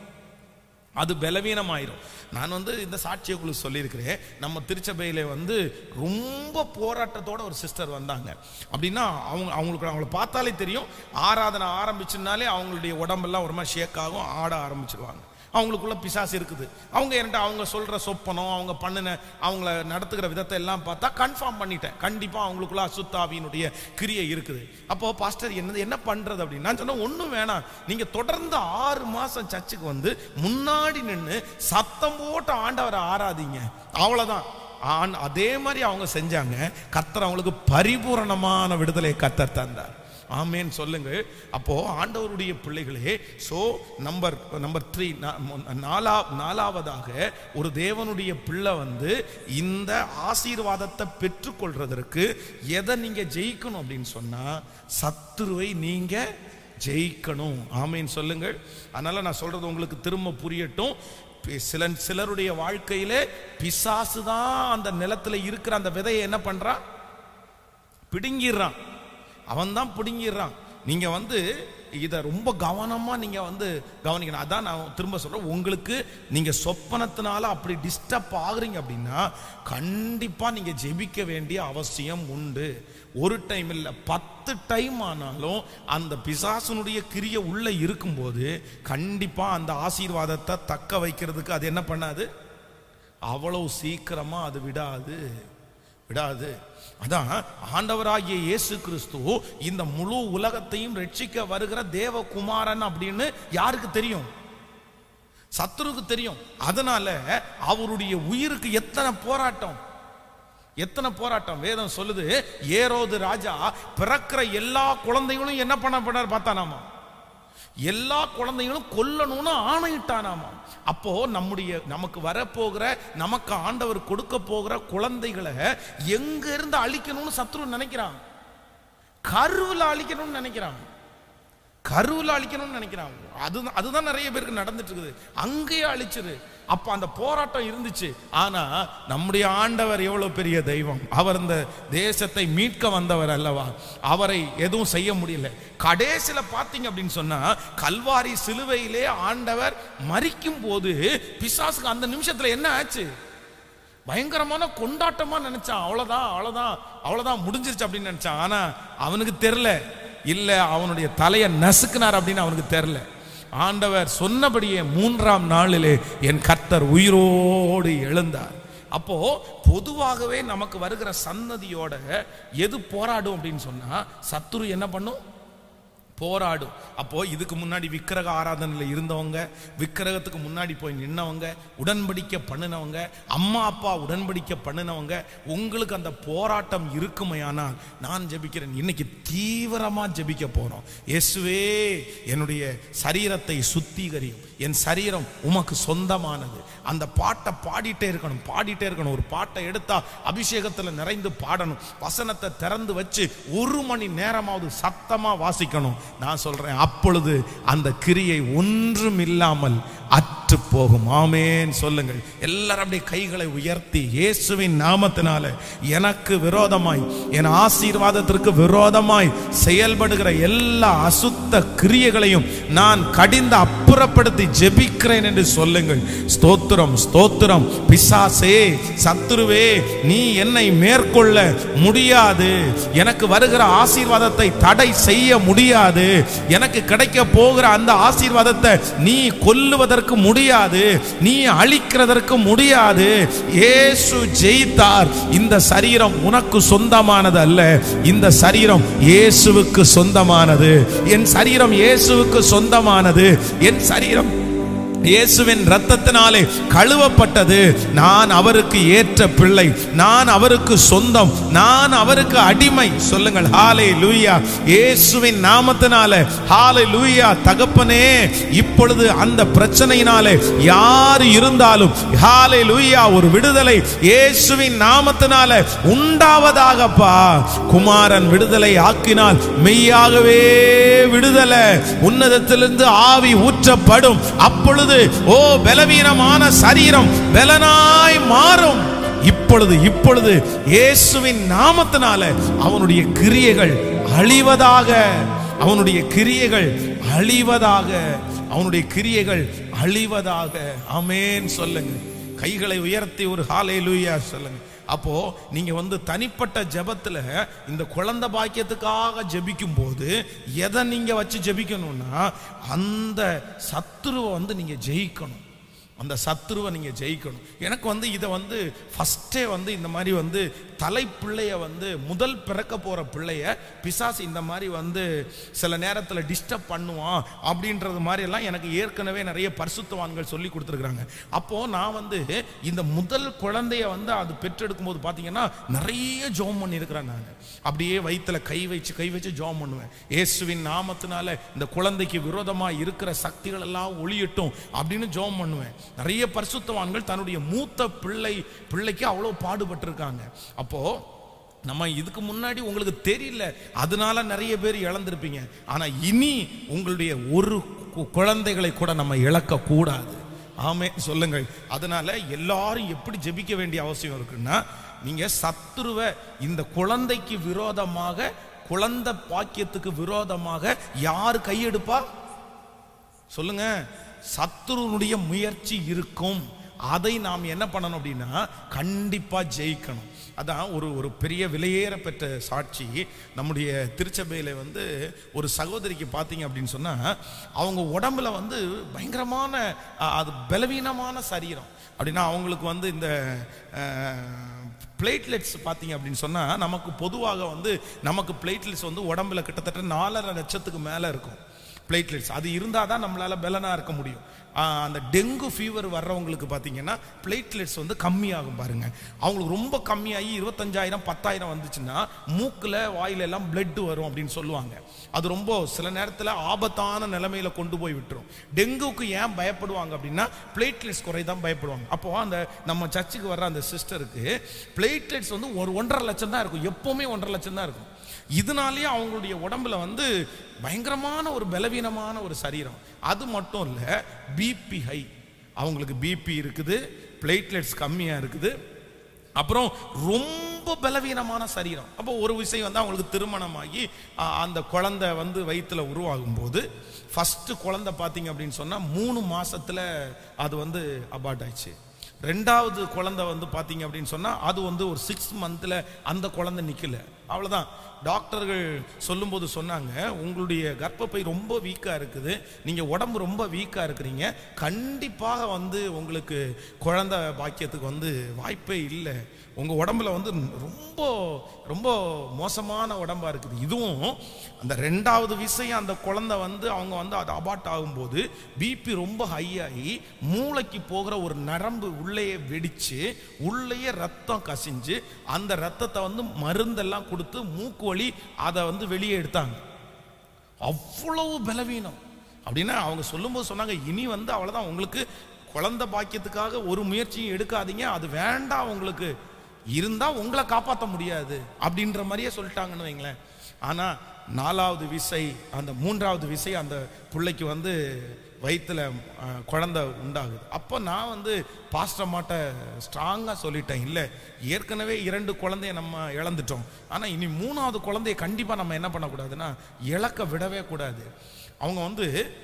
அது பலவீனமாயிரும் நான் வந்து இந்த சாட்சியை உங்களுக்கு சொல்லியிருக்கிறேன் நம்ம திருச்சபையில வந்து ரொம்ப போராட்டத்தோட ஒரு சிஸ்டர் வந்தாங்க அப்படின்னா அவங்க அவங்களுக்கு அவங்கள பார்த்தாலே தெரியும் ஆராதனை ஆரம்பிச்சுனாலே அவங்களுடைய உடம்பெல்லாம் ஒரு மாதிரி ஷேக் ஆகும் ஆட ஆரம்பிச்சிருவாங்க அவங்களுக்குள்ள பிசாசு இருக்குது அவங்க என்கிட்ட அவங்க சொல்ற சொப்பனம் அவங்க பண்ணின அவங்கள நடத்துகிற விதத்தை எல்லாம் பார்த்தா கன்ஃபார்ம் பண்ணிட்டேன் கண்டிப்பா அவங்களுக்குள்ள அசுத்தாவியினுடைய கிரியை இருக்குது அப்போ பாஸ்டர் என்ன என்ன பண்றது அப்படின்னு நான் சொன்னேன் ஒன்றும் வேணாம் நீங்க தொடர்ந்து ஆறு மாசம் சர்ச்சுக்கு வந்து முன்னாடி நின்று சத்தம் போட்டு ஆண்டவரை ஆராதிங்க அவ்வளவுதான் ஆன் அதே மாதிரி அவங்க செஞ்சாங்க கத்தர் அவங்களுக்கு பரிபூரணமான விடுதலை கத்தர் தந்தார் ஆமேன் சொல்லுங்க அப்போ ஆண்டவருடைய பிள்ளைகளே சோ நம்பர் நம்பர் த்ரீ நாலா நாலாவதாக ஒரு தேவனுடைய பிள்ளை வந்து இந்த ஆசீர்வாதத்தை பெற்றுக்கொள்றதற்கு எதை நீங்க ஜெயிக்கணும் அப்படின்னு சொன்னா சத்துருவை நீங்க ஜெயிக்கணும் ஆமேன் சொல்லுங்கள் அதனால நான் சொல்றது உங்களுக்கு திரும்ப புரியட்டும் பி- சில சிலருடைய வாழ்க்கையிலே பிசாசு தான் அந்த நிலத்துல இருக்கிற அந்த விதையை என்ன பண்றான் பிடுங்கிடுறான் அவன் தான் பிடுங்கிடுறான் நீங்க வந்து இதை ரொம்ப கவனமா நீங்க வந்து கவனிக்கணும் அதான் நான் திரும்ப சொல்றேன் உங்களுக்கு நீங்க சொப்பனத்தினால அப்படி டிஸ்டர்ப் ஆகுறீங்க அப்படின்னா கண்டிப்பா நீங்க ஜெபிக்க வேண்டிய அவசியம் உண்டு ஒரு டைம் இல்ல பத்து டைம் ஆனாலும் அந்த பிசாசனுடைய கிரிய உள்ள இருக்கும்போது கண்டிப்பா அந்த ஆசீர்வாதத்தை தக்க வைக்கிறதுக்கு அது என்ன பண்ணாது அவ்வளவு சீக்கிரமா அது விடாது விடாது அதான் ஆண்டவராகிய இயேசு கிறிஸ்து இந்த முழு உலகத்தையும் ரட்சிக்க வருகிற தேவகுமாரன் அப்படின்னு யாருக்கு தெரியும் சத்துருக்கு தெரியும் அதனால அவருடைய உயிருக்கு எத்தனை போராட்டம் எத்தனை போராட்டம் வேதம் சொல்லுது ஏரோது ராஜா பிறக்கிற எல்லா குழந்தைகளும் என்ன பண்ண பண்ணார் பார்த்தானாமா எல்லா குழந்தைகளும் கொல்லணும்னு ஆணையிட்டானாமா அப்போ நம்முடைய நமக்கு வரப்போகிற நமக்கு ஆண்டவர் கொடுக்க போகிற குழந்தைகளை எங்க இருந்து அழிக்கணும்னு சத்ரு நினைக்கிறான் கருவில் அழிக்கணும்னு நினைக்கிறான் கருவில் அழிக்கணும்னு நினைக்கிறான் அது அதுதான் நிறைய பேருக்கு நடந்துட்டு இருக்குது அங்கேயே அழிச்சிரு அப்ப அந்த போராட்டம் இருந்துச்சு ஆனா நம்முடைய ஆண்டவர் எவ்வளவு பெரிய தெய்வம் அவர் இந்த தேசத்தை மீட்க வந்தவர் அல்லவா அவரை எதுவும் செய்ய முடியல கடைசியில பாத்தீங்க அப்படின்னு சொன்னா கல்வாரி சிலுவையிலே ஆண்டவர் மறிக்கும் போது பிசாசுக்கு அந்த நிமிஷத்துல என்ன ஆச்சு பயங்கரமான கொண்டாட்டமா நினைச்சான் அவ்வளவுதான் அவ்வளவுதான் அவ்வளவுதான் முடிஞ்சிருச்சு அப்படின்னு நினைச்சான் ஆனா அவனுக்கு தெரியல இல்ல அவனுடைய தலையை நசுக்குனார் அப்படின்னு அவனுக்கு தெரியல ஆண்டவர் சொன்னபடியே மூன்றாம் நாளிலே என் கர்த்தர் உயிரோடு எழுந்தார் அப்போ பொதுவாகவே நமக்கு வருகிற சன்னதியோட எது போராடும் அப்படின்னு சொன்னா சத்துரு என்ன பண்ணும் போராடும் அப்போ இதுக்கு முன்னாடி விக்கிரக ஆராதனையில் இருந்தவங்க விக்கிரகத்துக்கு முன்னாடி போய் நின்னவங்க உடன்படிக்கை பண்ணினவங்க அம்மா அப்பா உடன்படிக்கை பண்ணினவங்க உங்களுக்கு அந்த போராட்டம் இருக்குமையானால் நான் ஜெபிக்கிறேன் இன்னைக்கு தீவிரமா ஜெபிக்க போறோம் இயேசுவே என்னுடைய சரீரத்தை சுத்திகரியும் என் சரீரம் உமக்கு சொந்தமானது அந்த பாட்டை பாடிட்டே இருக்கணும் பாடிட்டே இருக்கணும் ஒரு பாட்டை எடுத்தா அபிஷேகத்துல நிறைந்து பாடணும் வசனத்தை திறந்து வச்சு ஒரு மணி நேரமாவது சத்தமா வாசிக்கணும் நான் சொல்றேன் அப்பொழுது அந்த கிரியை ஒன்றும் இல்லாமல் அற்ற அற்று போகும் ஆமேன் சொல்லுங்கள் எல்லாரும் அப்படியே கைகளை உயர்த்தி இயேசுவின் நாமத்தினால எனக்கு விரோதமாய் என் ஆசீர்வாதத்திற்கு விரோதமாய் செயல்படுகிற எல்லா அசுத்த கிரியைகளையும் நான் கடிந்து அப்புறப்படுத்தி ஜெபிக்கிறேன் என்று சொல்லுங்கள் ஸ்தோத்திரம் ஸ்தோத்திரம் பிசாசே சத்துருவே நீ என்னை மேற்கொள்ள முடியாது எனக்கு வருகிற ஆசீர்வாதத்தை தடை செய்ய முடியாது எனக்கு கிடைக்க போகிற அந்த ஆசீர்வாதத்தை நீ கொல்லுவதற்கு முடியாது நீ அழிக்கிறதற்கு முடியாது இயேசு ஜெயித்தார் இந்த சரீரம் உனக்கு சொந்தமானது அல்ல இந்த சரீரம் இயேசுவுக்கு சொந்தமானது என் சரீரம் இயேசுவுக்கு சொந்தமானது என் சரீரம் இயேசுவின் ரத்தத்தினாலே கழுவப்பட்டது நான் அவருக்கு ஏற்ற பிள்ளை நான் அவருக்கு சொந்தம் நான் அவருக்கு அடிமை சொல்லுங்கள் ஹாலே லூயா இயேசுவின் நாமத்தினால ஹாலே லூயா தகப்பனே இப்பொழுது அந்த பிரச்சனையினாலே யார் இருந்தாலும் ஹாலே லூயா ஒரு விடுதலை இயேசுவின் நாமத்தினால உண்டாவதாகப்பா குமாரன் விடுதலை ஆக்கினால் மெய்யாகவே விடுதலை உன்னதத்திலிருந்து ஆவி ஊற்றப்படும் அப்பொழுது ஓ பலவீனமான சரீரம் பலனாய் மாறும் இப்பொழுது இப்பொழுது இயேசுவின் நாமத்தினால அவனுடைய கிரியைகள் அழிவதாக அவனுடைய கிரியைகள் அழிவதாக அவனுடைய கிரியைகள் அழிவதாக அமேன் சொல்லுங்க கைகளை உயர்த்தி ஒரு ஹாலே லூயா சொல்லுங்க அப்போ நீங்க வந்து தனிப்பட்ட ஜெபத்துல இந்த குழந்தை பாக்கியத்துக்காக ஜெபிக்கும் போது எதை நீங்க வச்சு ஜெபிக்கணும்னா அந்த சத்துருவை வந்து நீங்க ஜெயிக்கணும் அந்த சத்துருவை நீங்க ஜெயிக்கணும் எனக்கு வந்து இதை வந்து ஃபஸ்ட்டே வந்து இந்த மாதிரி வந்து தலை பிள்ளைய வந்து முதல் பிறக்க போற பிள்ளைய பிசாசு இந்த மாதிரி வந்து சில நேரத்தில் டிஸ்டர்ப் பண்ணுவான் அப்படின்றது மாதிரி எல்லாம் எனக்கு ஏற்கனவே நிறைய பரிசுத்தவான்கள் சொல்லி கொடுத்துருக்குறாங்க அப்போ நான் வந்து இந்த முதல் குழந்தைய வந்து அது பெற்றெடுக்கும் போது பார்த்தீங்கன்னா நிறைய ஜோம் பண்ணியிருக்கிறேன் நான் அப்படியே வயித்துல கை வச்சு கை வச்சு ஜோம் பண்ணுவேன் இயேசுவின் நாமத்தினால இந்த குழந்தைக்கு விரோதமா இருக்கிற சக்திகள் எல்லாம் ஒளியட்டும் அப்படின்னு ஜோம் பண்ணுவேன் நிறைய பரிசுத்தவான்கள் தன்னுடைய மூத்த பிள்ளை பிள்ளைக்கு அவ்வளோ பாடுபட்டிருக்காங்க அப்போ நம்ம இதுக்கு முன்னாடி உங்களுக்கு தெரியல அதனால நிறைய பேர் இழந்திருப்பீங்க ஆனா இனி உங்களுடைய ஒரு கு- குழந்தைகளை கூட நம்ம இழக்க கூடாது ஆமே சொல்லுங்கள் அதனால எல்லாரும் எப்படி ஜெபிக்க வேண்டிய அவசியம் இருக்குன்னா நீங்க சத்துருவ இந்த குழந்தைக்கு விரோதமாக குழந்தை பாக்கியத்துக்கு விரோதமாக யார் கையெடுப்பா சொல்லுங்க சத்துருனுடைய முயற்சி இருக்கும் அதை நாம் என்ன பண்ணணும் அப்படின்னா கண்டிப்பா ஜெயிக்கணும் அதான் ஒரு ஒரு பெரிய விலையேற பெற்ற சாட்சி நம்முடைய திருச்சபையில வந்து ஒரு சகோதரிக்கு பார்த்தீங்க அப்படின்னு சொன்னா அவங்க உடம்புல வந்து பயங்கரமான அஹ், அது பலவீனமான சரீரம் அப்படின்னா அவங்களுக்கு வந்து இந்த பிளேட்லெட்ஸ் பார்த்தீங்க அப்படின்னு சொன்னால் நமக்கு பொதுவாக வந்து நமக்கு பிளேட்லெட்ஸ் வந்து உடம்புல கிட்டத்தட்ட நாலரை லட்சத்துக்கு மேலே இருக்கும் பிளேட்லெட்ஸ் அது இருந்தால் தான் நம்மளால் பலனாக இருக்க முடியும் ஆஹ் அந்த டெங்கு ஃபீவர் வர்றவங்களுக்கு பார்த்தீங்கன்னா பிளேட்லெட்ஸ் வந்து கம்மியாகும் பாருங்க அவங்களுக்கு ரொம்ப கம்மியாகி இருபத்தஞ்சாயிரம் பத்தாயிரம் வந்துச்சுன்னா மூக்கில் வாயில எல்லாம் பிளட் வரும் அப்படின்னு சொல்லுவாங்க அது ரொம்ப சில நேரத்தில் ஆபத்தான நிலைமையில கொண்டு போய் விட்டுரும் டெங்குக்கு ஏன் பயப்படுவாங்க அப்படின்னா பிளேட்லெட்ஸ் குறை தான் பயப்படுவாங்க அப்போ அந்த நம்ம சர்ச்சுக்கு வர்ற அந்த சிஸ்டருக்கு பிளேட்லெட்ஸ் வந்து ஒரு ஒன்றரை லட்சம் தான் இருக்கும் எப்பவுமே ஒன்றரை லட்சம் தான் இருக்கும் இதனாலேயே அவங்களுடைய உடம்புல வந்து பயங்கரமான ஒரு பலவீனமான ஒரு சரீரம் அது மட்டும் இல்லை பிபி ஹை அவங்களுக்கு பிபி இருக்குது பிளேட்லெட்ஸ் கம்மியாக இருக்குது அப்புறம் ரொம்ப பலவீனமான சரீரம் அப்போ ஒரு விஷயம் வந்து அவங்களுக்கு திருமணமாகி ஆ, அந்த குழந்தை வந்து வயித்துல உருவாகும் போது ஃபர்ஸ்ட் குழந்தை பார்த்தீங்க அப்படின்னு சொன்னா மூணு மாசத்துல அது வந்து அபார்ட் ஆயிடுச்சு ரெண்டாவது குழந்தை வந்து பார்த்தீங்க அப்படின்னு சொன்னா அது வந்து ஒரு சிக்ஸ் மந்த்ல அந்த குழந்தை நிக்கல அவ்வளவுதான் டாக்டர்கள் சொல்லும்போது சொன்னாங்க உங்களுடைய கர்ப்பப்பை ரொம்ப வீக்கா இருக்குது நீங்க உடம்பு ரொம்ப வீக்கா இருக்கிறீங்க கண்டிப்பாக வந்து உங்களுக்கு குழந்தை பாக்கியத்துக்கு வந்து வாய்ப்பே இல்லை உங்க உடம்புல வந்து ரொம்ப ரொம்ப மோசமான உடம்பா இருக்குது இதுவும் அந்த ரெண்டாவது விஷயம் அந்த குழந்தை வந்து அவங்க வந்து அது அபார்ட் ஆகும்போது பிபி ரொம்ப ஹை ஆகி மூளைக்கு போகிற ஒரு நரம்பு உள்ளேயே வெடிச்சு உள்ளேயே ரத்தம் கசிஞ்சு அந்த ரத்தத்தை வந்து மருந்தெல்லாம் கொடுத்து மூக்கு வழி அதை வந்து வெளியே எடுத்தாங்க அவ்வளவு பலவீனம் அப்படின்னா அவங்க சொல்லும்போது சொன்னாங்க இனி வந்து அவ்வளவுதான் உங்களுக்கு குழந்தை பாக்கியத்துக்காக ஒரு முயற்சியும் எடுக்காதீங்க அது வேண்டாம் உங்களுக்கு இருந்தா உங்களை காப்பாற்ற முடியாது அப்படின்ற மாதிரியே சொல்லிட்டாங்கன்னு வைங்களேன் ஆனா நாலாவது விசை அந்த மூன்றாவது விசை அந்த பிள்ளைக்கு வந்து வயித்துல அஹ், குழந்தை உண்டாகுது அப்போ நான் வந்து பாஸ்டர் மாட்ட ஸ்ட்ராங்காக சொல்லிட்டேன் இல்லை ஏற்கனவே இரண்டு குழந்தைய நம்ம இழந்துட்டோம் ஆனால் இனி மூணாவது குழந்தைய கண்டிப்பாக நம்ம என்ன பண்ணக்கூடாதுன்னா இழக்க விடவே கூடாது அவங்க வந்து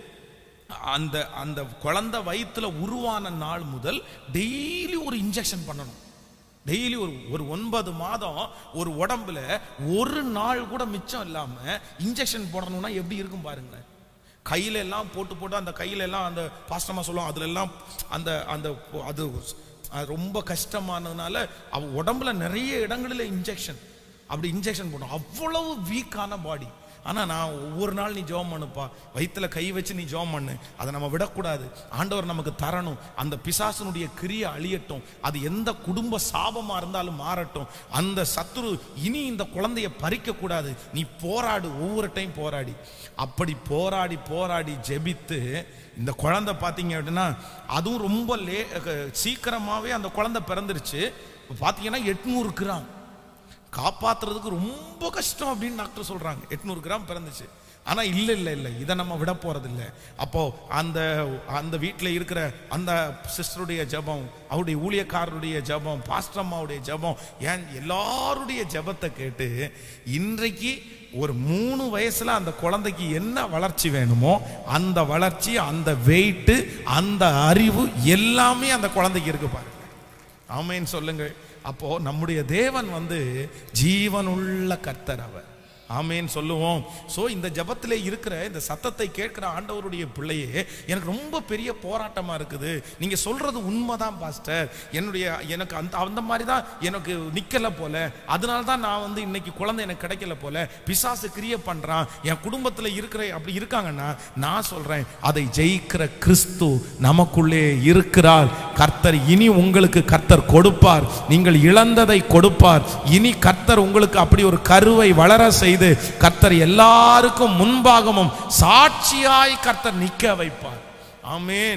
அந்த அந்த குழந்தை வயித்துல உருவான நாள் முதல் டெய்லி ஒரு இன்ஜெக்ஷன் பண்ணணும் டெய்லி ஒரு ஒரு ஒன்பது மாதம் ஒரு உடம்புல ஒரு நாள் கூட மிச்சம் இல்லாம இன்ஜெக்ஷன் போடணும்னா எப்படி இருக்கும் பாருங்களேன் கையில எல்லாம் போட்டு போட்டு அந்த கையில எல்லாம் அந்த பாஸ்டமா சொல்லுவோம் அதுல எல்லாம் அந்த அந்த அது அது ரொம்ப கஷ்டமானதுனால அவ உடம்புல நிறைய இடங்களில் இன்ஜெக்ஷன் அப்படி இன்ஜெக்ஷன் போடும் அவ்வளவு வீக்கான பாடி ஆனா நான் ஒவ்வொரு நாள் நீ ஜெபம் பண்ணுப்பா வயித்துல கை வச்சு நீ ஜெபம் பண்ணு அதை நம்ம விடக்கூடாது ஆண்டவர் நமக்கு தரணும் அந்த பிசாசனுடைய கிரியை அழியட்டும் அது எந்த குடும்ப சாபமா இருந்தாலும் மாறட்டும் அந்த சத்துரு இனி இந்த குழந்தைய பறிக்க கூடாது நீ போராடு ஒவ்வொரு டைம் போராடி அப்படி போராடி போராடி ஜெபித்து இந்த குழந்தை பார்த்தீங்க அப்படின்னா அதுவும் ரொம்ப லே சீக்கிரமாவே அந்த குழந்தை பிறந்துருச்சு இப்ப பார்த்தீங்கன்னா எட்நூறு கிராம் காப்பாத்துறதுக்கு ரொம்ப கஷ்டம் அப்படின்னு டாக்டர் சொல்றாங்க எட்நூறு கிராம் பிறந்துச்சு ஆனா இல்ல இல்ல இல்ல இதை நம்ம விட போறது இல்ல அப்போ அந்த அந்த வீட்டுல இருக்கிற அந்த சிஸ்டருடைய ஜெபம் அவருடைய ஊழியக்காரருடைய ஜெபம் பாஸ்டர் அம்மாவுடைய ஜெபம் ஏன் எல்லாருடைய ஜெபத்தை கேட்டு இன்றைக்கு ஒரு மூணு வயசுல அந்த குழந்தைக்கு என்ன வளர்ச்சி வேணுமோ அந்த வளர்ச்சி அந்த வெயிட் அந்த அறிவு எல்லாமே அந்த குழந்தைக்கு இருக்கு பாருங்க ஆமேன்னு சொல்லுங்கள் அப்போ நம்முடைய தேவன் வந்து ஜீவனுள்ள கர்த்தர் அவர் ஆமேன்னு சொல்லுவோம் ஸோ இந்த ஜபத்திலே இருக்கிற இந்த சத்தத்தை கேட்கிற ஆண்டவருடைய பிள்ளையே எனக்கு ரொம்ப பெரிய போராட்டமா இருக்குது நீங்க சொல்றது உண்மைதான் பாஸ்டர் என்னுடைய எனக்கு அந்த அந்த மாதிரி தான் எனக்கு நிக்கல போல அதனால தான் நான் வந்து இன்னைக்கு குழந்தை எனக்கு கிடைக்கல போல பிசாசு கிரிய பண்றான் என் குடும்பத்துல இருக்கிற அப்படி இருக்காங்கன்னா நான் சொல்றேன் அதை ஜெயிக்கிற கிறிஸ்து நமக்குள்ளே இருக்கிறார் கர்த்தர் இனி உங்களுக்கு கர்த்தர் கொடுப்பார் நீங்கள் இழந்ததை கொடுப்பார் இனி கர்த்தர் உங்களுக்கு அப்படி ஒரு கருவை வளர செய்து கர்த்தர் எல்லாருக்கும் முன்பாகமும் சாட்சியாய் கர்த்தர் நிக்க வைப்பார் ஆமேன்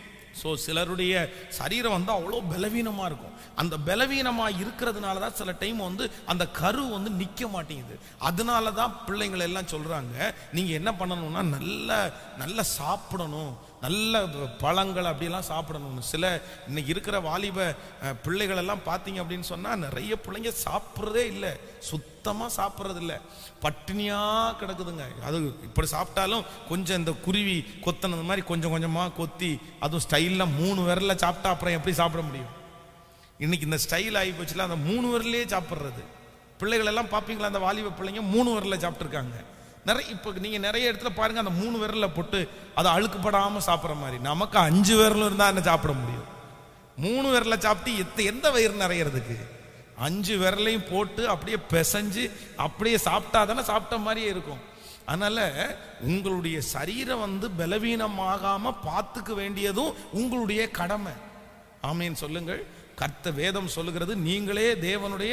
ஸோ சிலருடைய சரீரம் வந்து அவ்வளோ பலவீனமாக இருக்கும் அந்த பலவீனமாக இருக்கிறதுனால தான் சில டைம் வந்து அந்த கரு வந்து நிற்க மாட்டேங்குது அதனால தான் பிள்ளைங்களை எல்லாம் சொல்கிறாங்க நீங்கள் என்ன பண்ணணும்னா நல்ல நல்ல சாப்பிடணும் நல்ல பழங்கள் அப்படியெல்லாம் சாப்பிடணும் சில இன்னைக்கு இருக்கிற வாலிப அஹ், பிள்ளைகள் எல்லாம் பார்த்தீங்க அப்படின்னு சொன்னால் நிறைய பிள்ளைங்க சாப்பிட்றதே இல்லை சுத்தமாக சாப்பிட்றது இல்லை பட்டினியா கிடக்குதுங்க அது இப்படி சாப்பிட்டாலும் கொஞ்சம் இந்த குருவி கொத்தனது மாதிரி கொஞ்சம் கொஞ்சமாக கொத்தி அதுவும் ஸ்டைலில் மூணு விரல்ல சாப்பிட்டா அப்புறம் எப்படி சாப்பிட முடியும் இன்னைக்கு இந்த ஸ்டைல் ஆகி போச்சுல அந்த மூணு விரலே சாப்பிட்றது பிள்ளைகள் எல்லாம் பார்ப்பீங்களா அந்த வாலிப பிள்ளைங்க மூணு விரல்ல சாப்பிட்ருக்காங்க நிறைய இப்போ நீங்கள் நிறைய இடத்துல பாருங்க அந்த மூணு விரல்ல போட்டு அதை அழுக்குப்படாமல் சாப்பிட்ற மாதிரி நமக்கு அஞ்சு விரலும் இருந்தால் என்ன சாப்பிட முடியும் மூணு விரல சாப்பிட்டு எத்த எந்த வயிறு நிறையறதுக்கு அஞ்சு விரலையும் போட்டு அப்படியே பிசைஞ்சு அப்படியே சாப்பிட்டா தானே சாப்பிட்ட மாதிரியே இருக்கும் அதனால உங்களுடைய சரீரம் வந்து பலவீனமாகாம பார்த்துக்க வேண்டியதும் உங்களுடைய கடமை ஆமீன் சொல்லுங்கள் கர்த்த வேதம் சொல்லுகிறது நீங்களே தேவனுடைய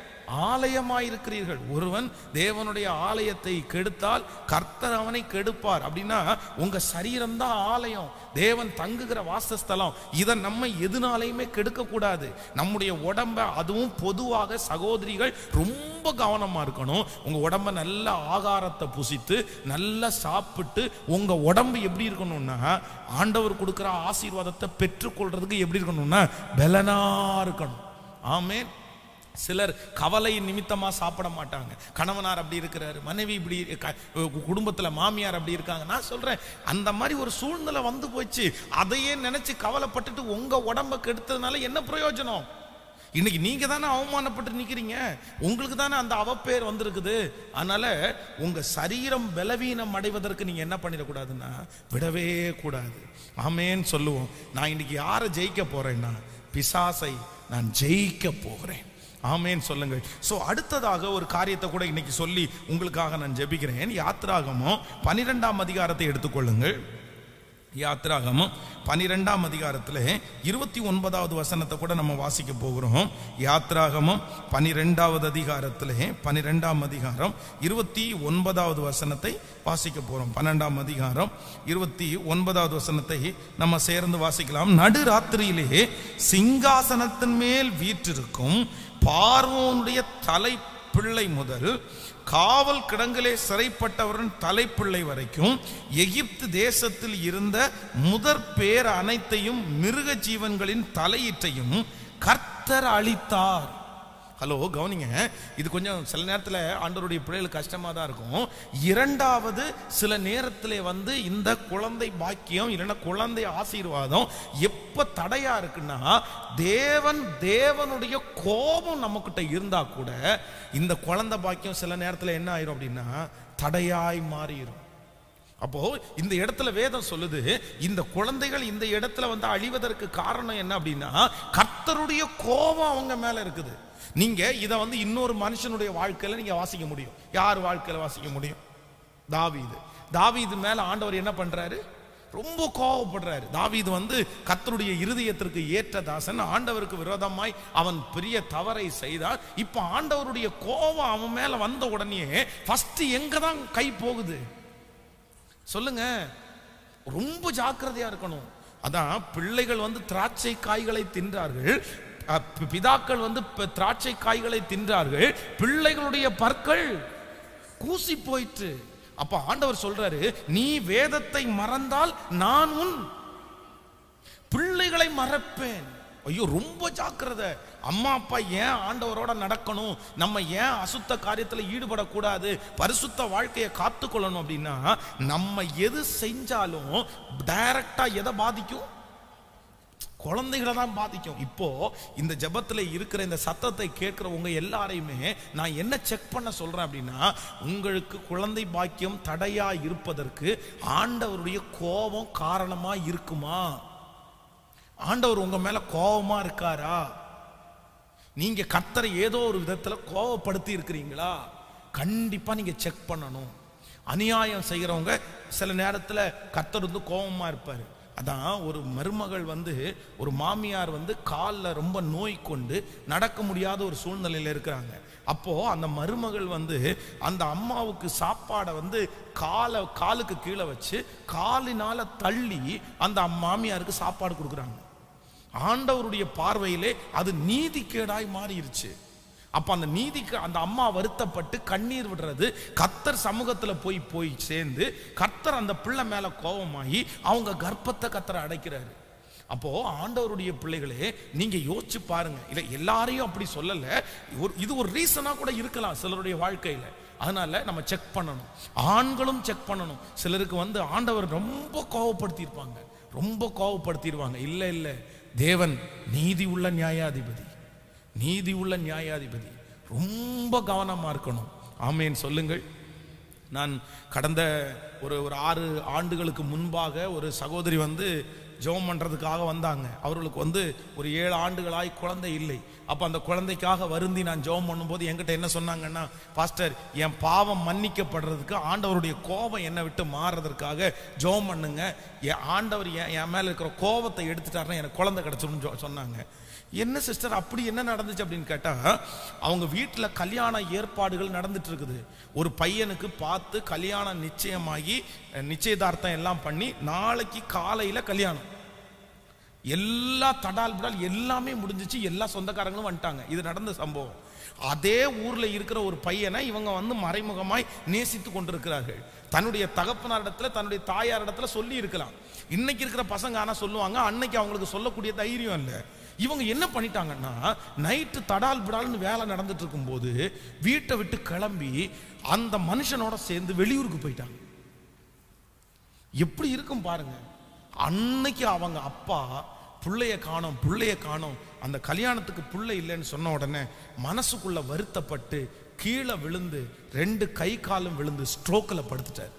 ஆலயமாயிருக்கிறீர்கள் ஒருவன் தேவனுடைய ஆலயத்தை கெடுத்தால் கர்த்தர் அவனை கெடுப்பார் அப்படின்னா உங்க சரீரம் தான் ஆலயம் தேவன் தங்குகிற வாசஸ்தலம் இதை நம்ம எதுனாலையுமே கெடுக்க கூடாது நம்முடைய உடம்ப அதுவும் பொதுவாக சகோதரிகள் ரொம்ப கவனமா இருக்கணும் உங்க உடம்ப நல்ல ஆகாரத்தை புசித்து நல்லா சாப்பிட்டு உங்க உடம்பு எப்படி இருக்கணும்னா ஆண்டவர் கொடுக்கிற ஆசீர்வாதத்தை பெற்றுக்கொள்றதுக்கு எப்படி இருக்கணும்னா பலனா இருக்கணும் ஆமென் சிலர் கவலை நிமித்தமா சாப்பிட மாட்டாங்க கணவனார் அப்படி இருக்கிறாரு மனைவி இப்படி க- குடும்பத்துல மாமியார் அப்படி இருக்காங்க நான் சொல்றேன் அந்த மாதிரி ஒரு சூழ்நிலை வந்து போச்சு அதையே நினைச்சு கவலைப்பட்டுட்டு உங்க உடம்ப கெடுத்ததுனால என்ன பிரயோஜனம் இன்னைக்கு நீங்க தானே அவமானப்பட்டு நிக்கிறீங்க உங்களுக்கு தானே அந்த அவப்பேர் வந்திருக்குது அதனால உங்க சரீரம் பலவீனம் அடைவதற்கு நீங்க என்ன பண்ணிடக்கூடாதுன்னா விடவே கூடாது ஆமேன்னு சொல்லுவோம் நான் இன்னைக்கு யாரை ஜெயிக்க போறேன்னா பிசாசை நான் ஜெயிக்க போகிறேன் ஆமேன்னு சொல்லுங்கள் ஸோ அடுத்ததாக ஒரு காரியத்தை கூட இன்னைக்கு சொல்லி உங்களுக்காக நான் ஜெபிக்கிறேன் யாத்ராகமோ பனிரெண்டாம் அதிகாரத்தை எடுத்துக்கொள்ளுங்கள் யாத்ராகமம் பனிரெண்டாம் அதிகாரத்தில் இருபத்தி ஒன்பதாவது வசனத்தை கூட நம்ம வாசிக்க போகிறோம் யாத்ராகமம் பனிரெண்டாவது அதிகாரத்தில் பனிரெண்டாம் அதிகாரம் இருபத்தி ஒன்பதாவது வசனத்தை வாசிக்க போகிறோம் பன்னெண்டாம் அதிகாரம் இருபத்தி ஒன்பதாவது வசனத்தை நம்ம சேர்ந்து வாசிக்கலாம் நடுராத்திரியிலே சிங்காசனத்தின் மேல் வீற்றிருக்கும் பார்வோனுடைய தலை பிள்ளை முதல் காவல் கிடங்கிலே சிறைப்பட்டவரின் தலைப்பிள்ளை வரைக்கும் எகிப்து தேசத்தில் இருந்த முதற் பேர் அனைத்தையும் மிருக ஜீவன்களின் தலையீற்றையும் கர்த்தர் அளித்தார் ஹலோ கவனிங்க இது கொஞ்சம் சில நேரத்தில் ஆண்டவருடைய பிள்ளைகளுக்கு கஷ்டமாக தான் இருக்கும் இரண்டாவது சில நேரத்தில் வந்து இந்த குழந்தை பாக்கியம் இல்லைன்னா குழந்தை ஆசீர்வாதம் எப்போ தடையா இருக்குன்னா தேவன் தேவனுடைய கோபம் நம்மக்கிட்ட இருந்தா கூட இந்த குழந்தை பாக்கியம் சில நேரத்தில் என்ன ஆயிரும் அப்படின்னா தடையாய் மாறிடும் அப்போ இந்த இடத்துல வேதம் சொல்லுது இந்த குழந்தைகள் இந்த இடத்துல வந்து அழிவதற்கு காரணம் என்ன அப்படின்னா கர்த்தருடைய கோபம் அவங்க மேல இருக்குது நீங்க இதை வந்து இன்னொரு மனுஷனுடைய வாழ்க்கையில நீங்க வாசிக்க முடியும் யார் வாழ்க்கையில வாசிக்க முடியும் தாவீது தாவீது மேல ஆண்டவர் என்ன பண்றாரு ரொம்ப கோவப்படுறாரு தாவீது வந்து கர்த்தருடைய இருதயத்திற்கு ஏற்ற தாசன் ஆண்டவருக்கு விரோதமாய் அவன் பெரிய தவறை செய்தார் இப்ப ஆண்டவருடைய கோபம் அவன் மேல வந்த உடனே ஃபர்ஸ்ட் எங்க தான் கை போகுது சொல்லுங்க ரொம்ப ஜாக்கிரதையா இருக்கணும் அதான் பிள்ளைகள் வந்து திராட்சை காய்களை தின்றார்கள் அ, பி- பிதாக்கள் வந்து ப- திராட்சை காய்களை தின்றார்கள் பிள்ளைகளுடைய பற்கள் கூசி போயிற்று அப்ப ஆண்டவர் சொல்றாரு நீ வேதத்தை மறந்தால் நான் உன் பிள்ளைகளை மறப்பேன் ஐயோ ரொம்ப ஜாக்கிரதை அம்மா அப்பா ஏன் ஆண்டவரோட நடக்கணும் நம்ம ஏன் அசுத்த காரியத்தில் ஈடுபடக்கூடாது பரிசுத்த வாழ்க்கையை காத்துக்கொள்ளணும் அப்படின்னா நம்ம எது செஞ்சாலும் டைரக்டா எதை பாதிக்கும் குழந்தைகளை தான் பாதிக்கும் இப்போ இந்த ஜெபத்துல இருக்கிற இந்த சத்தத்தை கேட்கிற உங்க எல்லாரையுமே நான் என்ன செக் பண்ண சொல்றேன் அப்படின்னா உங்களுக்கு குழந்தை பாக்கியம் தடையா இருப்பதற்கு ஆண்டவருடைய கோபம் காரணமா இருக்குமா ஆண்டவர் உங்க மேல கோபமா இருக்காரா நீங்க கர்த்தரை ஏதோ ஒரு விதத்துல கோபப்படுத்தி இருக்கிறீங்களா கண்டிப்பா நீங்க செக் பண்ணணும் அநியாயம் செய்கிறவங்க சில நேரத்துல கர்த்தர் வந்து கோபமா இருப்பாரு அதான் ஒரு மருமகள் வந்து ஒரு மாமியார் வந்து காலில் ரொம்ப நோய் கொண்டு நடக்க முடியாத ஒரு சூழ்நிலையில் இருக்கிறாங்க அப்போ அந்த மருமகள் வந்து அந்த அம்மாவுக்கு சாப்பாடை வந்து காலை காலுக்கு கீழே வச்சு காலினால தள்ளி அந்த மாமியாருக்கு சாப்பாடு கொடுக்குறாங்க ஆண்டவருடைய பார்வையிலே அது நீதிக்கேடாய் மாறிடுச்சு அப்ப அந்த நீதிக்கு அந்த அம்மா வருத்தப்பட்டு கண்ணீர் விடுறது கத்தர் சமூகத்துல போய் போய் சேர்ந்து கத்தர் அந்த பிள்ளை மேல கோபமாகி அவங்க கர்ப்பத்தை கத்தரை அடைக்கிறாரு அப்போ ஆண்டவருடைய பிள்ளைகளே நீங்க யோசிச்சு பாருங்க இல்ல எல்லாரையும் அப்படி சொல்லல ஒரு இது ஒரு ரீசனா கூட இருக்கலாம் சிலருடைய வாழ்க்கையில அதனால நம்ம செக் பண்ணணும் ஆண்களும் செக் பண்ணணும் சிலருக்கு வந்து ஆண்டவர் ரொம்ப கோவப்படுத்தியிருப்பாங்க ரொம்ப கோவப்படுத்திடுவாங்க இல்ல இல்ல தேவன் நீதி உள்ள நியாயாதிபதி நீதி உள்ள நியாயாதிபதி ரொம்ப கவனமா இருக்கணும் ஆமேன் சொல்லுங்கள் நான் கடந்த ஒரு ஒரு ஆறு ஆண்டுகளுக்கு முன்பாக ஒரு சகோதரி வந்து ஜெபம் பண்றதுக்காக வந்தாங்க அவர்களுக்கு வந்து ஒரு ஏழு ஆண்டுகளாய் குழந்தை இல்லை அப்ப அந்த குழந்தைக்காக வருந்தி நான் ஜெபம் பண்ணும்போது என்கிட்ட என்ன சொன்னாங்கன்னா பாஸ்டர் என் பாவம் மன்னிக்கப்படுறதுக்கு ஆண்டவருடைய கோபம் என்னை விட்டு மாறுறதற்காக ஜெபம் பண்ணுங்க என் ஆண்டவர் என் என் மேல இருக்கிற கோபத்தை எடுத்துட்டாருன்னா எனக்கு குழந்தை கிடைச்சிரும்னு சொ- சொன்னாங்க என்ன சிஸ்டர் அப்படி என்ன நடந்துச்சு அப்படின்னு கேட்டா அவங்க வீட்டுல கல்யாண ஏற்பாடுகள் நடந்துட்டு இருக்குது ஒரு பையனுக்கு பார்த்து கல்யாணம் நிச்சயமாகி அஹ், நிச்சயதார்த்தம் எல்லாம் பண்ணி நாளைக்கு காலையில கல்யாணம் எல்லா தடால் பிடால் எல்லாமே முடிஞ்சிச்சு எல்லா சொந்தக்காரங்களும் வந்துட்டாங்க இது நடந்த சம்பவம் அதே ஊர்ல இருக்கிற ஒரு பையனை இவங்க வந்து மறைமுகமாய் நேசித்து கொண்டிருக்கிறார்கள் தன்னுடைய தகப்பனாரிடத்துல தன்னுடைய தாயாரிடத்துல சொல்லி இருக்கலாம் இன்னைக்கு இருக்கிற பசங்க ஆனா சொல்லுவாங்க அன்னைக்கு அவங்களுக்கு சொல்லக்கூடிய தைரியம் இல்லை இவங்க என்ன பண்ணிட்டாங்கன்னா நைட்டு தடால் பிடால்னு வேலை நடந்துட்டு இருக்கும்போது வீட்டை விட்டு கிளம்பி அந்த மனுஷனோட சேர்ந்து வெளியூருக்கு போயிட்டாங்க எப்படி இருக்கும் பாருங்க அன்னைக்கு அவங்க அப்பா புள்ளைய காணோம் புள்ளைய காணோம் அந்த கல்யாணத்துக்கு புள்ளை இல்லைன்னு சொன்ன உடனே மனசுக்குள்ள வருத்தப்பட்டு கீழே விழுந்து ரெண்டு கை காலும் விழுந்து ஸ்ட்ரோக்கில் படுத்துட்டார்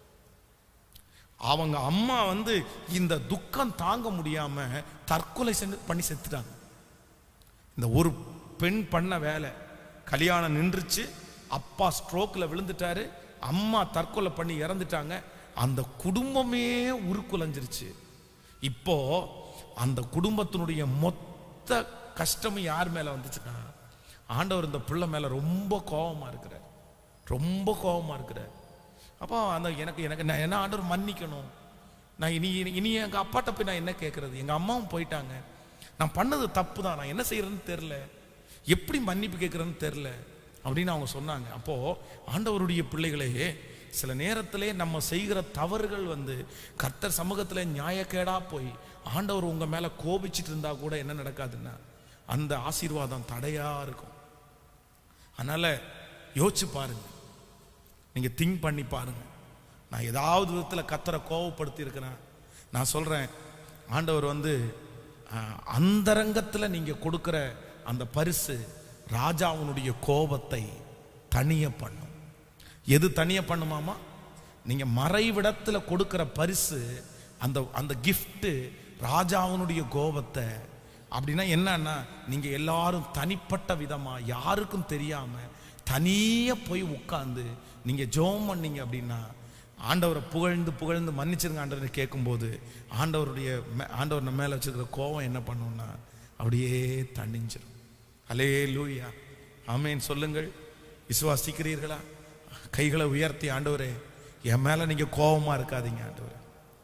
அவங்க அம்மா வந்து இந்த துக்கம் தாங்க முடியாம தற்கொலை செஞ்சு பண்ணி செத்துட்டாங்க இந்த ஒரு பெண் பண்ண வேலை கல்யாணம் நின்றுச்சு அப்பா ஸ்ட்ரோக்ல விழுந்துட்டாரு அம்மா தற்கொலை பண்ணி இறந்துட்டாங்க அந்த குடும்பமே உருக்குலைஞ்சிருச்சு இப்போ அந்த குடும்பத்தினுடைய மொத்த கஷ்டமும் யார் மேல வந்துச்சுன்னா ஆண்டவர் இந்த பிள்ளை மேல ரொம்ப கோபமா இருக்கிறார் ரொம்ப கோபமா இருக்கிறார் அப்போ அந்த எனக்கு எனக்கு நான் என்ன ஆண்டவர் மன்னிக்கணும் நான் இனி இனி- இனி எங்க அப்பாட்ட போய் நான் என்ன கேட்கறது எங்க அம்மாவும் போயிட்டாங்க நான் பண்ணது தப்பு தான் நான் என்ன செய்யறேன்னு தெரில எப்படி மன்னிப்பு கேட்கறேன்னு தெரில அப்படின்னு அவங்க சொன்னாங்க அப்போ ஆண்டவருடைய பிள்ளைகளே சில நேரத்திலே நம்ம செய்கிற தவறுகள் வந்து கர்த்தர் சமூகத்தில் நியாயக்கேடா போய் ஆண்டவர் உங்க மேல கோபிச்சிட்டு இருந்தா கூட என்ன நடக்காதுன்னா அந்த ஆசீர்வாதம் தடையா இருக்கும் அதனால யோசிச்சு பாருங்க நீங்க திங்க் பண்ணி பாருங்க நான் ஏதாவது விதத்தில் கத்தரை கோவப்படுத்தி இருக்கிறேன் நான் சொல்றேன் ஆண்டவர் வந்து அஹ், அந்தரங்கத்துல நீங்க கொடுக்கிற அந்த பரிசு ராஜாவுனுடைய கோபத்தை தனிய பண்ணும் எது தனிய பண்ணுமாமா நீங்க மறைவிடத்துல கொடுக்கிற பரிசு அந்த அந்த gift ராஜாவினுடைய கோபத்தை அப்படின்னா என்னன்னா நீங்க எல்லாரும் தனிப்பட்ட விதமா யாருக்கும் தெரியாம தனியா போய் உட்கார்ந்து நீங்க ஜெபம் பண்ணீங்க அப்படின்னா ஆண்டவரை புகழ்ந்து புகழ்ந்து மன்னிச்சிருங்க ஆண்டவரை கேட்கும்போது ஆண்டவருடைய மே- ஆண்டவர் நம்ம மேல வச்சிருக்கிற கோபம் என்ன பண்ணும்னா அப்படியே தணிஞ்சிரும் அலே லூயா ஆமேன் சொல்லுங்கள் விசுவாசிக்கிறீர்களா கைகளை உயர்த்தி ஆண்டவரே என் மேல நீங்க கோபமா இருக்காதீங்க ஆண்டவரே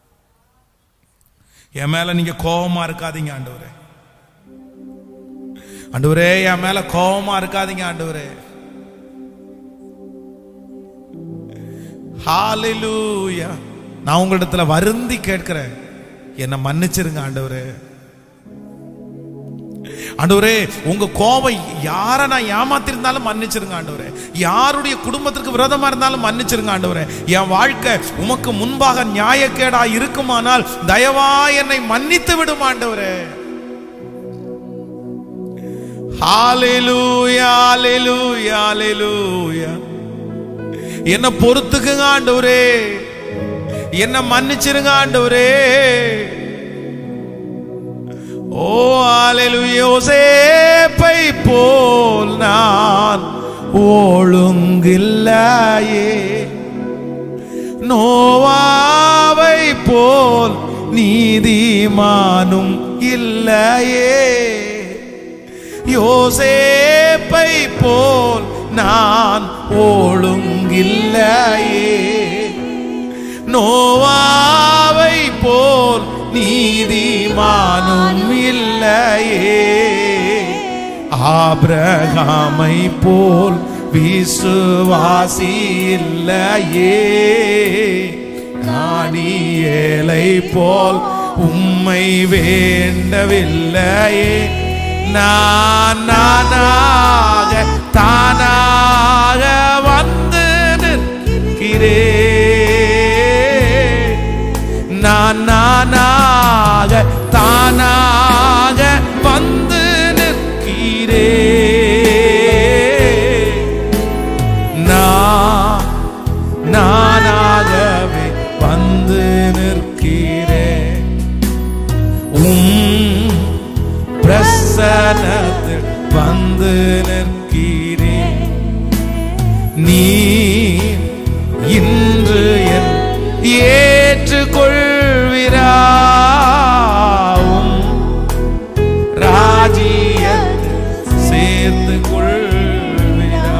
என் மேல நீங்க கோபமா இருக்காதீங்க ஆண்டவரே ஆண்டவரே என் மேல கோபமா இருக்காதீங்க ஆண்டவரே ஹalleluya நான் உங்களிடத்துல வருந்தி கேட்கிறேன் என்னை மன்னிச்சிருங்க ஆண்டவரே ஆண்டவரே உங்க கோபம் யாரை நான் ஏமாத்திருந்தாலும் மன்னிச்சிருங்க ஆண்டவரே யாருடைய குடும்பத்திற்கு விரோதமா இருந்தாலும் மன்னிச்சிருங்க ஆண்டவரே என் வாழ்க்கை உமக்கு முன்பாக நியாயக்கேடா இருக்குமானால் தயவா என்னை மன்னித்து விடும் ஆண்டவரே ஹalleluya ஹalleluya ஹalleluya என்ன பொறுத்துக்குங்க ஆண்டவரே என்ன மன்னிச்சிருங்க ஆண்டவரே ஓ ஹalleluya யோசேப்பை போல் நான் ஒழுங்கில்லையே நோவாவை போல் நீதிமானும் இல்லையே யோசேப்பை போல் நான் ஒழுங்கில்லையே நோவாவை போல் நீதிமானும் இல்லையே ஆபிரகாமை போல் விசுவாசி இல்லையே நாணியேலை போல் உம்மை வேண்டவில்லையே நான் நானாக தானாக வந்து நிற்கிறேன் நான் நானாக தானாக வந்து நிற்கிறேன் நான் நானாகவே வந்து நிற்கிறேன் உம் பிரசனத்தில் வந்து நிற்கிறேன் நீ இன்று என் ஏற்றுக்கொள்விராவும் ராஜ்யத்தில் சேர்ந்து கொள்விரா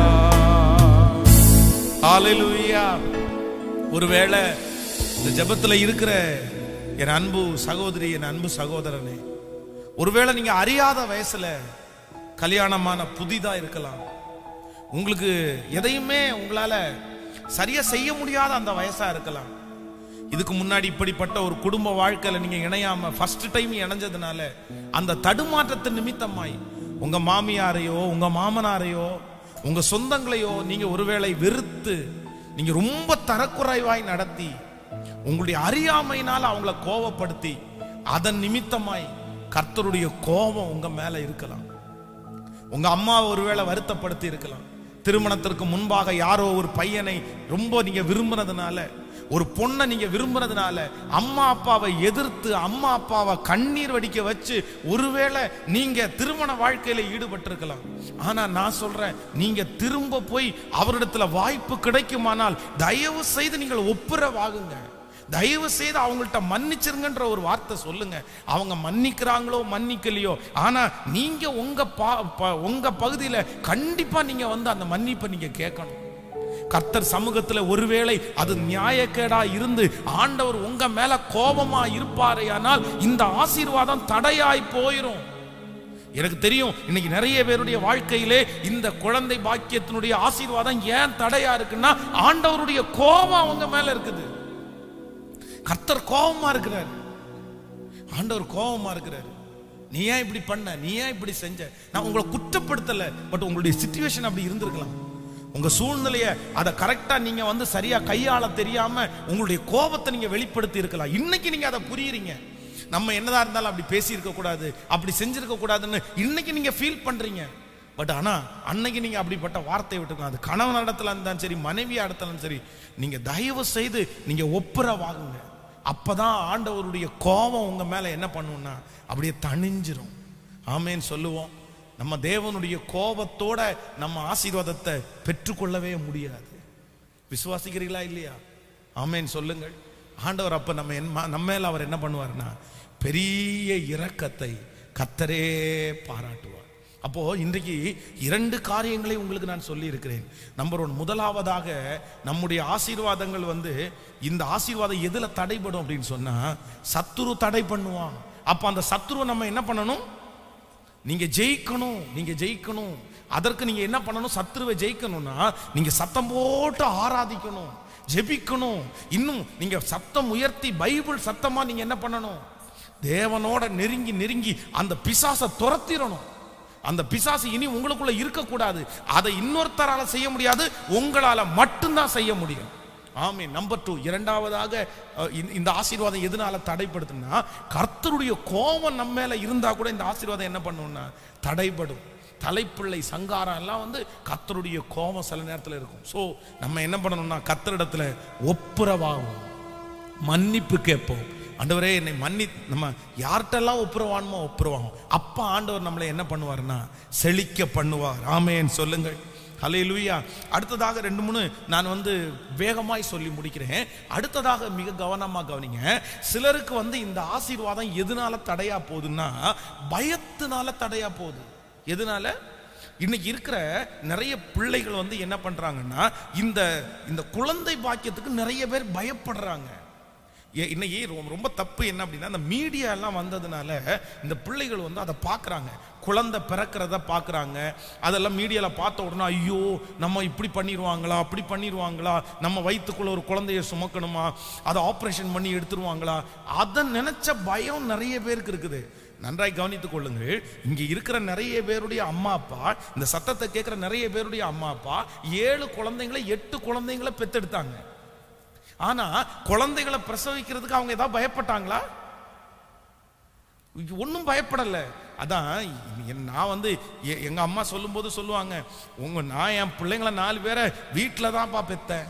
ஹalleluya ஒருவேளை இந்த ஜெபத்துல இருக்கிற என் அன்பு சகோதரி என் அன்பு சகோதரனே ஒருவேளை நீங்க அறியாத வயசுல கல்யாணமான புதிதா இருக்கலாம் உங்களுக்கு எதையுமே உங்களால சரியா செய்ய முடியாத அந்த வயசா இருக்கலாம் இதுக்கு முன்னாடி இப்படிப்பட்ட ஒரு குடும்ப வாழ்க்கையில நீங்க இணையாம ஃபர்ஸ்ட் டைம் இணைஞ்சதுனால அந்த தடுமாற்றத்தின் நிமித்தமாய் உங்க மாமியாரையோ உங்க மாமனாரையோ உங்க சொந்தங்களையோ நீங்க ஒருவேளை வெறுத்து நீங்க ரொம்ப தரக்குறைவாய் நடத்தி உங்களுடைய அறியாமையினால அவங்கள கோவப்படுத்தி அதன் நிமித்தமாய் கர்த்தருடைய கோபம் உங்க மேல இருக்கலாம் உங்க அம்மா ஒருவேளை வருத்தப்படுத்தி இருக்கலாம் திருமணத்திற்கு முன்பாக யாரோ ஒரு பையனை ரொம்ப நீங்க விரும்புனதுனால ஒரு பொண்ணை நீங்க விரும்புனதுனால அம்மா அப்பாவை எதிர்த்து அம்மா அப்பாவை கண்ணீர் வடிக்க வச்சு ஒருவேளை நீங்க திருமண வாழ்க்கையில ஈடுபட்டிருக்கலாம் ஆனா நான் சொல்றேன் நீங்க திரும்ப போய் அவரிடத்துல வாய்ப்பு கிடைக்குமானால் தயவு செய்து நீங்கள் ஒப்புரவாகுங்க தயவு செய்து அவங்கள்ட்ட மன்னிச்சிருங்கன்ற ஒரு வார்த்தை சொல்லுங்க அவங்க மன்னிக்கிறாங்களோ மன்னிக்கலையோ ஆனா நீங்க உங்க பா- ப- உங்க பகுதியில கண்டிப்பா நீங்க வந்து அந்த மன்னிப்பை நீங்க கேட்கணும் கர்த்தர் சமூகத்துல ஒருவேளை அது நியாயக்கேடா இருந்து ஆண்டவர் உங்க மேல கோபமா இருப்பாரேயானால் இந்த ஆசீர்வாதம் தடையாய் போயிரும் எனக்கு தெரியும் இன்னைக்கு நிறைய பேருடைய வாழ்க்கையிலே இந்த குழந்தை பாக்கியத்தினுடைய ஆசீர்வாதம் ஏன் தடையா இருக்குன்னா ஆண்டவருடைய கோபம் அவங்க மேல இருக்குது கர்த்தர் கோபமா இருக்கிறார் ஆண்டவர் கோபமா இருக்கிறார் நீ ஏன் இப்படி பண்ண நீ ஏன் இப்படி செஞ்ச நான் உங்களை குற்றப்படுத்தல பட் உங்களுடைய சுச்சுவேஷன் அப்படி இருந்திருக்கலாம் உங்க சூழ்நிலைய அதை கரெக்டா நீங்க வந்து சரியா கையாள தெரியாம உங்களுடைய கோபத்தை நீங்க வெளிப்படுத்தி இருக்கலாம் இன்னைக்கு நீங்க அதை புரியுறீங்க நம்ம என்னதான் இருந்தாலும் அப்படி பேசி இருக்க கூடாது அப்படி செஞ்சிருக்க கூடாதுன்னு இன்னைக்கு நீங்க ஃபீல் பண்றீங்க பட் ஆனா அன்னைக்கு நீங்க அப்படிப்பட்ட வார்த்தையை விட்டுருக்கலாம் அது கணவன் இடத்துல இருந்தாலும் சரி மனைவி இடத்துல சரி நீங்க தயவு செய்து நீங்க ஒப்புரவாகுங்க அப்பதான் ஆண்டவருடைய கோபம் உங்க மேல என்ன பண்ணும்னா அப்படியே தணிஞ்சிரும் ஆமேன்னு சொல்லுவோம் நம்ம தேவனுடைய கோபத்தோட நம்ம ஆசீர்வாதத்தை பெற்றுக்கொள்ளவே முடியாது விசுவாசிக்கிறீங்களா இல்லையா ஆமேன்னு சொல்லுங்கள் ஆண்டவர் அப்ப நம்ம என்ன நம்ம மேல அவர் என்ன பண்ணுவார்னா பெரிய இரக்கத்தை கத்தரே பாராட்டுவார் அப்போ இன்றைக்கு இரண்டு காரியங்களை உங்களுக்கு நான் சொல்லி இருக்கிறேன் நம்பர் ஒன் முதலாவதாக நம்முடைய ஆசீர்வாதங்கள் வந்து இந்த ஆசீர்வாதம் எதுல தடைபடும் அப்படின்னு சொன்னா சத்துரு தடை பண்ணுவான் அப்ப அந்த சத்துருவை நம்ம என்ன பண்ணணும் நீங்க ஜெயிக்கணும் நீங்க ஜெயிக்கணும் அதற்கு நீங்க என்ன பண்ணணும் சத்துருவை ஜெயிக்கணும்னா நீங்க சத்தம் போட்டு ஆராதிக்கணும் ஜெபிக்கணும் இன்னும் நீங்க சத்தம் உயர்த்தி பைபிள் சத்தமா நீங்க என்ன பண்ணணும் தேவனோட நெருங்கி நெருங்கி அந்த பிசாசை துரத்திடணும் அந்த பிசாசு இனி உங்களுக்குள்ள இருக்கக்கூடாது அதை இன்னொருத்தரால செய்ய முடியாது உங்களால மட்டும்தான் செய்ய முடியும் ஆமே நம்பர் டூ இரண்டாவதாக அஹ், இந்த- இந்த ஆசீர்வாதம் எதனால தடைப்படுத்துனா கர்த்தருடைய கோபம் நம்ம மேல இருந்தா கூட இந்த ஆசீர்வாதம் என்ன பண்ணும்னா தடைபடும் தலைப்பிள்ளை சங்காரம் எல்லாம் வந்து கர்த்தருடைய கோபம் சில நேரத்தில் இருக்கும் ஸோ நம்ம என்ன பண்ணணும்னா கர்த்தரிடத்துல ஒப்புரவாகும் மன்னிப்பு கேட்போம் ஆண்டவரே என்னை மன்னி நம்ம யார்கிட்டெல்லாம் ஒப்புரவானுமோ ஒப்புரவாகும் அப்பா ஆண்டவர் நம்மளை என்ன பண்ணுவார்னா செழிக்க பண்ணுவார் ஆமேன்னு சொல்லுங்கள் ஹலே லூயா அடுத்ததாக ரெண்டு மூணு நான் வந்து வேகமாய் சொல்லி முடிக்கிறேன் அடுத்ததாக மிக கவனமாக கவனிங்க சிலருக்கு வந்து இந்த ஆசீர்வாதம் எதனால தடையா போகுதுன்னா பயத்தினால தடையா போகுது எதனால இன்னைக்கு இருக்கிற நிறைய பிள்ளைகள் வந்து என்ன பண்றாங்கன்னா இந்த இந்த குழந்தை பாக்கியத்துக்கு நிறைய பேர் பயப்படுறாங்க ஏ- இன்னைக்கு ரொம்ப- ரொம்ப தப்பு என்ன அப்படின்னா இந்த மீடியா எல்லாம் வந்ததுனால இந்த பிள்ளைகள் வந்து அதை பார்க்குறாங்க குழந்தை பிறக்கிறத பார்க்குறாங்க அதெல்லாம் மீடியாவில் பார்த்த உடனே ஐயோ நம்ம இப்படி பண்ணிடுவாங்களா அப்படி பண்ணிடுவாங்களா நம்ம வயிற்றுக்குள்ள ஒரு குழந்தைய சுமக்கணுமா அதை ஆப்ரேஷன் பண்ணி எடுத்துருவாங்களா அதை நினைச்ச பயம் நிறைய பேருக்கு இருக்குது நன்றாய் கவனித்துக் கொள்ளுங்கள் இங்க இருக்கிற நிறைய பேருடைய அம்மா அப்பா இந்த சத்தத்தை கேட்கிற நிறைய பேருடைய அம்மா அப்பா ஏழு குழந்தைங்களை எட்டு குழந்தைங்களை பெத்தெடுத்தாங்க ஆனா குழந்தைகளை பிரசவிக்கிறதுக்கு அவங்க ஏதாவது பயப்பட்டாங்களா ஒன்றும் பயப்படல அதான் என் நான் வந்து எ- எங்க அம்மா சொல்லும்போது சொல்லுவாங்க உங்க நான் என் பிள்ளைங்களை நாலு பேரை வீட்டில் தான்ப்பா பெத்தேன்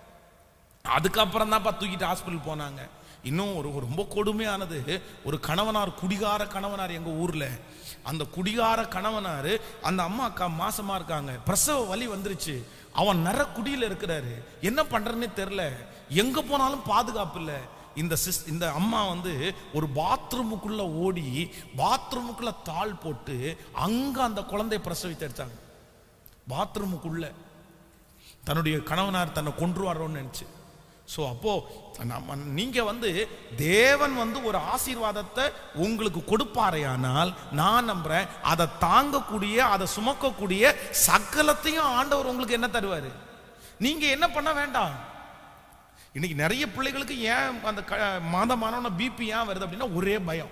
அதுக்கப்புறம் தான்ப்பா தூக்கிட்டு ஹாஸ்பிட்டல் போனாங்க இன்னும் ஒரு ஒரு ரொம்ப கொடுமையானது ஒரு கணவனார் குடிகார கணவனார் எங்க ஊர்ல அந்த குடிகார கணவனார் அந்த அம்மா அக்கா மாசமா இருக்காங்க பிரசவ வலி வந்துருச்சு அவன் நர குடியில இருக்கிறாரு என்ன பண்றதுன்னே தெரியல எங்க போனாலும் பாதுகாப்பு இல்லை இந்த சிஸ் இந்த அம்மா வந்து ஒரு பாத்ரூமுக்குள்ள ஓடி பாத்ரூமுக்குள்ள தாள் போட்டு அங்க அந்த குழந்தையை பிரசவித்து எடுத்தாங்க பாத்ரூமுக்குள்ள தன்னுடைய கணவனார் தன்னை கொன்றுவாரோன்னு நினைச்சு ஸோ அப்போ நம்ம நீங்க வந்து தேவன் வந்து ஒரு ஆசீர்வாதத்தை உங்களுக்கு கொடுப்பாரையானால் நான் நம்புறேன் அதை தாங்கக்கூடிய அதை சுமக்கக்கூடிய சகலத்தையும் ஆண்டவர் உங்களுக்கு என்ன தருவாரு நீங்க என்ன பண்ண வேண்டாம் இன்னைக்கு நிறைய பிள்ளைகளுக்கு ஏன் அந்த க- மாதமானவன பிபி ஏன் வருது அப்படின்னா ஒரே பயம்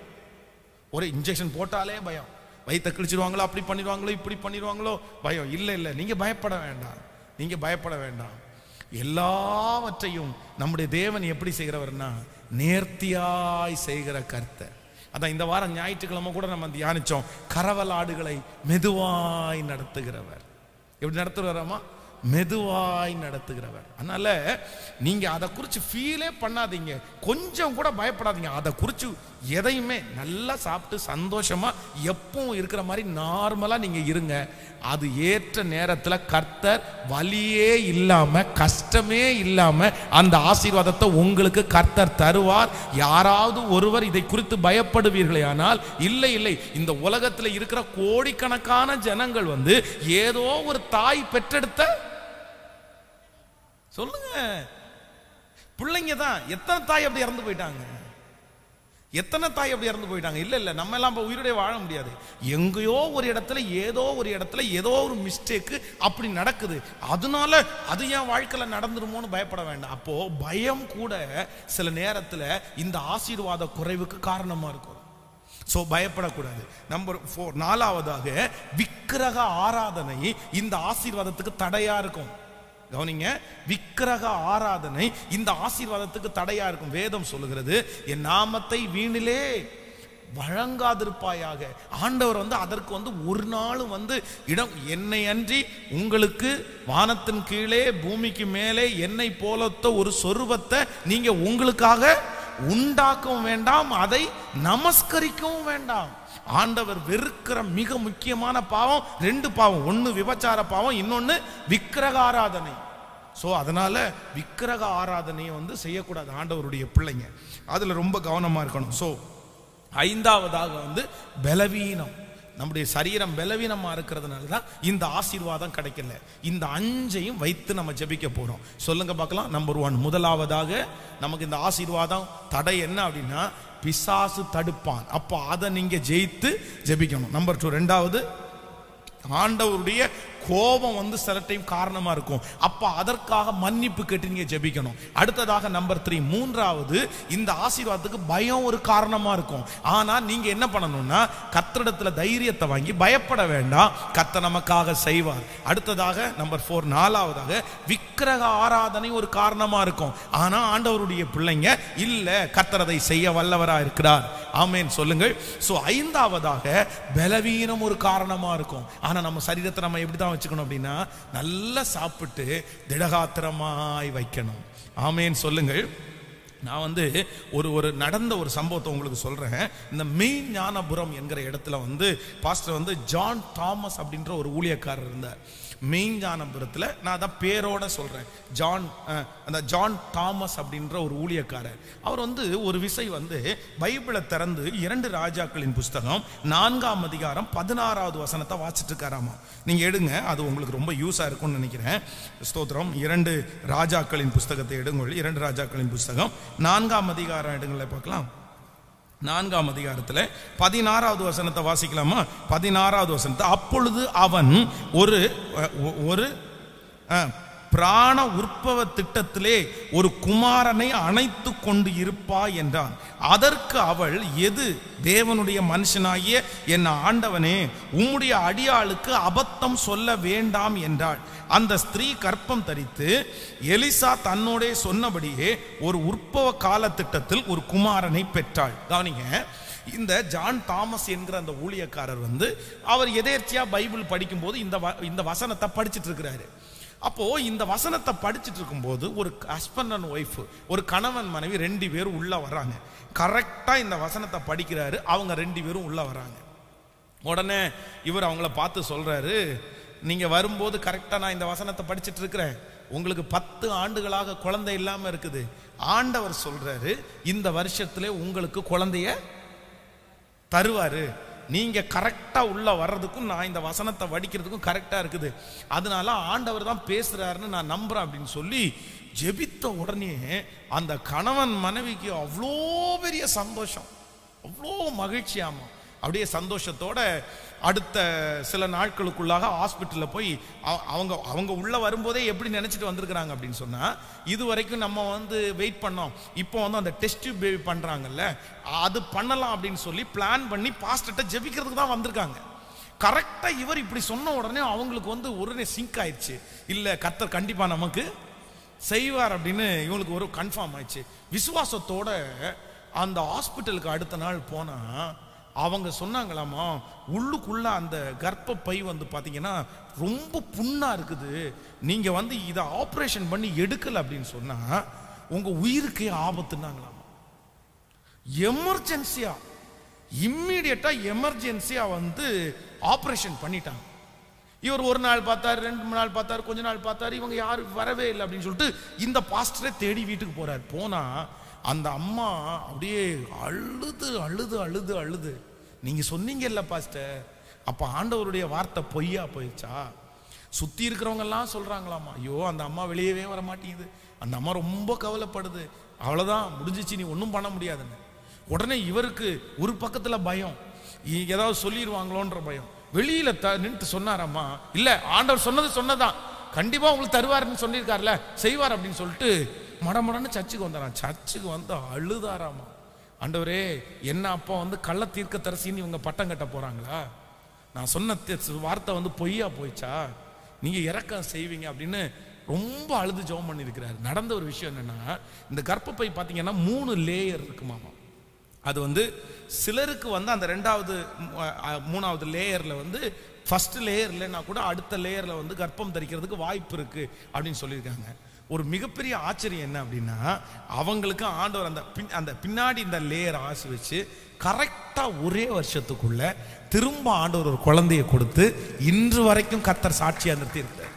ஒரே இன்ஜெக்ஷன் போட்டாலே பயம் வயிற்ற கிழிச்சிருவாங்களோ அப்படி பண்ணிடுவாங்களோ இப்படி பண்ணிடுவாங்களோ பயம் இல்லை இல்லை நீங்க பயப்பட வேண்டாம் நீங்க பயப்பட வேண்டாம் எல்லாவற்றையும் நம்முடைய தேவன் எப்படி செய்கிறவர்னா நேர்த்தியாய் செய்கிற கர்த்தர் அதான் இந்த வாரம் ஞாயிற்றுக்கிழமை கூட நம்ம தியானிச்சோம் கரவல் ஆடுகளை மெதுவாய் நடத்துகிறவர் எப்படி நடத்துகிறாராமா மெதுவாய் நடத்துகிறவர் அதனால நீங்க அதை குறித்து ஃபீலே பண்ணாதீங்க கொஞ்சம் கூட பயப்படாதீங்க அதை குறித்து எதையுமே நல்லா சாப்பிட்டு சந்தோஷமா எப்பவும் இருக்கிற மாதிரி நார்மலா நீங்க இருங்க அது ஏற்ற நேரத்துல கர்த்தர் வலியே இல்லாம கஷ்டமே இல்லாம அந்த ஆசீர்வாதத்தை உங்களுக்கு கர்த்தர் தருவார் யாராவது ஒருவர் இதை குறித்து பயப்படுவீர்களே ஆனால் இல்லை இல்லை இந்த உலகத்துல இருக்கிற கோடிக்கணக்கான ஜனங்கள் வந்து ஏதோ ஒரு தாய் பெற்றெடுத்த சொல்லுங்க பிள்ளைங்க தான் எத்தனை தாய் அப்படி இறந்து போயிட்டாங்க எத்தனை தாய் அப்படி இறந்து போயிட்டாங்க இல்ல இல்ல நம்ம எல்லாம் இப்ப உயிரோட வாழ முடியாது எங்கேயோ ஒரு இடத்துல ஏதோ ஒரு இடத்துல ஏதோ ஒரு மிஸ்டேக்கு அப்படி நடக்குது அதனால அது என் வாழ்க்கையில நடந்துருமோன்னு பயப்பட வேண்டாம் அப்போ பயம் கூட சில நேரத்துல இந்த ஆசீர்வாத குறைவுக்கு காரணமா இருக்கும் ஸோ பயப்படக்கூடாது நம்பர் ஃபோர் நாலாவதாக விக்கிரக ஆராதனை இந்த ஆசீர்வாதத்துக்கு தடையா இருக்கும் கவனிங்க விக்கிரக ஆராதனை இந்த ஆசீர்வாதத்துக்கு தடையா இருக்கும் வேதம் சொல்லுகிறது என் நாமத்தை வீணிலே வழங்காதிருப்பாயாக ஆண்டவர் வந்து அதற்கு வந்து ஒரு நாளும் வந்து இடம் என்னை அன்றி உங்களுக்கு வானத்தின் கீழே பூமிக்கு மேலே என்னை போலத்த ஒரு சொருபத்தை நீங்க உங்களுக்காக உண்டாக்கவும் வேண்டாம் அதை நமஸ்கரிக்கவும் வேண்டாம் ஆண்டவர் வெறுக்கிற மிக முக்கியமான பாவம் ரெண்டு பாவம் ஒன்னு விபச்சார பாவம் இன்னொன்னு விக்கிரக ஆராதனை ஸோ அதனால விக்கிரக ஆராதனையை வந்து செய்யக்கூடாது ஆண்டவருடைய பிள்ளைங்க அதுல ரொம்ப கவனமா இருக்கணும் ஸோ ஐந்தாவதாக வந்து பலவீனம் நம்முடைய சரீரம் பலவீனமா இருக்கிறதுனால தான் இந்த ஆசீர்வாதம் கிடைக்கல இந்த அஞ்சையும் வைத்து நம்ம ஜெபிக்க போறோம் சொல்லுங்க பார்க்கலாம் நம்பர் ஒன் முதலாவதாக நமக்கு இந்த ஆசீர்வாதம் தடை என்ன அப்படின்னா பிசாசு தடுப்பான் அப்போ அதை நீங்க ஜெயித்து ஜெபிக்கணும் நம்பர் டூ ரெண்டாவது ஆண்டவருடைய கோபம் வந்து சில டைம் காரணமா இருக்கும் அப்ப அதற்காக மன்னிப்பு கேட்டு நீங்க ஜெபிக்கணும் அடுத்ததாக நம்பர் த்ரீ மூன்றாவது இந்த ஆசீர்வாதத்துக்கு பயம் ஒரு காரணமா இருக்கும் ஆனா நீங்க என்ன பண்ணணும்னா கத்திரிடத்துல தைரியத்தை வாங்கி பயப்பட வேண்டாம் கத்த நமக்காக செய்வார் அடுத்ததாக நம்பர் ஃபோர் நாலாவதாக விக்கிரக ஆராதனை ஒரு காரணமா இருக்கும் ஆனா ஆண்டவருடைய பிள்ளைங்க இல்ல கத்தரதை செய்ய வல்லவரா இருக்கிறார் ஆமேன் சொல்லுங்கள் சோ ஐந்தாவதாக பலவீனம் ஒரு காரணமா இருக்கும் ஆனா நம்ம சரீரத்தை நம்ம எப்படி தான் வச்சுக்கணும் அப்படின்னா நல்லா சாப்பிட்டு திடகாத்திரமாய் வைக்கணும் ஆமேன் சொல்லுங்கள் நான் வந்து ஒரு ஒரு நடந்த ஒரு சம்பவத்தை உங்களுக்கு சொல்றேன் இந்த மெயின் ஞானபுரம் என்கிற இடத்துல வந்து பாஸ்டர் வந்து ஜான் தாமஸ் அப்படின்ற ஒரு ஊழியக்காரர் இருந்தார் மெயின் ஞானபுரத்தில் நான் அதான் பேரோட சொல்றேன் ஜான் அஹ், அந்த ஜான் தாமஸ் அப்படின்ற ஒரு ஊழியக்காரர் அவர் வந்து ஒரு விசை வந்து பைபிளை திறந்து இரண்டு ராஜாக்களின் புஸ்தகம் நான்காம் அதிகாரம் பதினாறாவது வசனத்தை வாசிட்டு இருக்காராமா நீங்க எடுங்க அது உங்களுக்கு ரொம்ப யூஸா இருக்கும்னு நினைக்கிறேன் ஸ்தோத்திரம் இரண்டு ராஜாக்களின் புஸ்தகத்தை எடுங்கள் இரண்டு ராஜாக்களின் புஸ்தகம் நான்காம் அதிகாரம் எடுங்களேன் பார்க்கலாம் நான்காம் அதிகாரத்துல பதினாறாவது வசனத்தை வாசிக்கலாமா பதினாறாவது வசனத்தை அப்பொழுது அவன் ஒரு அஹ், ஒ- ஒரு அஹ், பிராண உற்பவ திட்டத்திலே ஒரு குமாரனை அணைத்து கொண்டு இருப்பா என்றான் அதற்கு அவள் எது தேவனுடைய மனுஷனாகிய என் ஆண்டவனே உம்முடைய அடியாளுக்கு அபத்தம் சொல்ல வேண்டாம் என்றாள் அந்த ஸ்திரீ கற்பம் தரித்து எலிசா தன்னோடே சொன்னபடியே ஒரு உற்பவ கால திட்டத்தில் ஒரு குமாரனை பெற்றாள் கவனிங்க இந்த ஜான் தாமஸ் என்கிற அந்த ஊழியக்காரர் வந்து அவர் எதேர்ச்சியா பைபிள் படிக்கும்போது இந்த வ- இந்த வசனத்தை படிச்சிட்டு இருக்கிறாரு அப்போ இந்த வசனத்தை படிச்சிட்டு இருக்கும்போது ஒரு ஹஸ்பண்ட் அண்ட் ஒய்ஃப் ஒரு கணவன் மனைவி ரெண்டு பேரும் உள்ள வர்றாங்க கரெக்டா இந்த வசனத்தை படிக்கிறாரு அவங்க ரெண்டு பேரும் உள்ள வர்றாங்க உடனே இவர் அவங்கள பார்த்து சொல்றாரு நீங்க வரும்போது கரெக்டா நான் இந்த வசனத்தை படிச்சிட்டு இருக்கிறேன் உங்களுக்கு பத்து ஆண்டுகளாக குழந்தை இல்லாம இருக்குது ஆண்டவர் சொல்றாரு இந்த வருஷத்திலே உங்களுக்கு குழந்தைய தருவாரு நீங்க கரெக்டா உள்ள வர்றதுக்கும் நான் இந்த வசனத்தை வடிக்கிறதுக்கும் கரெக்டா இருக்குது அதனால ஆண்டவர் தான் பேசுறாருன்னு நான் நம்புறேன் அப்படின்னு சொல்லி ஜெபித்த உடனே அந்த கணவன் மனைவிக்கு அவ்வளோ பெரிய சந்தோஷம் அவ்வளோ மகிழ்ச்சியாமா அப்படியே சந்தோஷத்தோட அடுத்த சில நாட்களுக்குள்ளாக ஹாஸ்பிட்டலில் போய் அவ- அவங்க அவங்க உள்ள வரும்போதே எப்படி நினைச்சிட்டு வந்திருக்கிறாங்க அப்படின்னு சொன்னா இது வரைக்கும் நம்ம வந்து வெயிட் பண்ணோம் இப்போ வந்து அந்த டெஸ்ட் பேபி பண்றாங்கல்ல அது பண்ணலாம் அப்படின்னு சொல்லி பிளான் பண்ணி பாஸ்டர்ட்ட ஜெபிக்கிறதுக்கு தான் வந்திருக்காங்க கரெக்டா இவர் இப்படி சொன்ன உடனே அவங்களுக்கு வந்து உடனே சிங்க் ஆயிடுச்சு இல்ல கர்த்தர் கண்டிப்பா நமக்கு செய்வார் அப்படின்னு இவங்களுக்கு ஒரு கன்ஃபார்ம் ஆயிடுச்சு விசுவாசத்தோட அந்த ஹாஸ்பிட்டலுக்கு அடுத்த நாள் போனா அவங்க சொன்னாங்களாமா உள்ளுக்குள்ள அந்த கர்ப்பப்பை வந்து பாத்தீங்கன்னா ரொம்ப புண்ணா இருக்குது நீங்க வந்து இதை ஆபரேஷன் பண்ணி எடுக்கல அப்படின்னு சொன்னா உங்க உயிருக்கே ஆபத்துனாங்களாமா எமர்ஜென்சியா இம்மிடியட்டா எமர்ஜென்சியா வந்து ஆபரேஷன் பண்ணிட்டாங்க இவர் ஒரு நாள் பார்த்தாரு ரெண்டு மூணு நாள் பார்த்தாரு கொஞ்ச நாள் பார்த்தாரு இவங்க யாரும் வரவே இல்லை அப்படின்னு சொல்லிட்டு இந்த பாஸ்டரே தேடி வீட்டுக்கு போறாரு போனா அந்த அம்மா அப்படியே அழுது அழுது அழுது அழுது நீங்க சொன்னீங்கல்ல பாஸ்டர் அப்ப ஆண்டவருடைய வார்த்தை பொய்யா போயிடுச்சா சுத்தி இருக்கிறவங்க எல்லாம் சொல்றாங்களாமா ஐயோ அந்த அம்மா வெளியவே வர மாட்டேங்குது அந்த அம்மா ரொம்ப கவலைப்படுது அவ்வளவுதான் முடிஞ்சிச்சு நீ ஒன்றும் பண்ண முடியாதுன்னு உடனே இவருக்கு ஒரு பக்கத்துல பயம் இ- ஏதாவது சொல்லிடுவாங்களோன்ற பயம் வெளியில த நின்று சொன்னாராம்மா இல்ல ஆண்டவர் சொன்னது சொன்னதான் கண்டிப்பா உங்களுக்கு தருவாருன்னு சொல்லியிருக்காருல செய்வார் அப்படின்னு சொல்லிட்டு மடமடன்னு சர்ச்சுக்கு வந்தாராம் சர்ச்சுக்கு வந்து அழுதாராமா ஆண்டவரே என்ன அப்பா வந்து கள்ள தீர்க்க தரிசின்னு இவங்க பட்டம் கட்ட போறாங்களா நான் சொன்ன தி- வார்த்தை வந்து பொய்யா போயிச்சா நீங்க இறக்கம் செய்வீங்க அப்படின்னு ரொம்ப அழுது ஜெபம் பண்ணியிருக்கிறாரு நடந்த ஒரு விஷயம் என்னன்னா இந்த கர்ப்பப்பை பார்த்தீங்கன்னா மூணு லேயர் இருக்குமாமா அது வந்து சிலருக்கு வந்து அந்த ரெண்டாவது மூ- அஹ் மூணாவது லேயர்ல வந்து ஃபர்ஸ்ட் லேயர் இல்லைன்னா கூட அடுத்த லேயர்ல வந்து கர்ப்பம் தரிக்கிறதுக்கு வாய்ப்பு இருக்கு அப்படின்னு சொல்லியிருக்காங்க ஒரு மிகப்பெரிய ஆச்சரியம் என்ன அப்படின்னா அவங்களுக்கு ஆண்டவர் அந்த பின் அந்த பின்னாடி இந்த லேயர் ஆசி வச்சு கரெக்டா ஒரே வருஷத்துக்குள்ள திரும்ப ஆண்டவர் ஒரு குழந்தையை கொடுத்து இன்று வரைக்கும் கத்தர் சாட்சியா நிறுத்தி இருக்கிறார்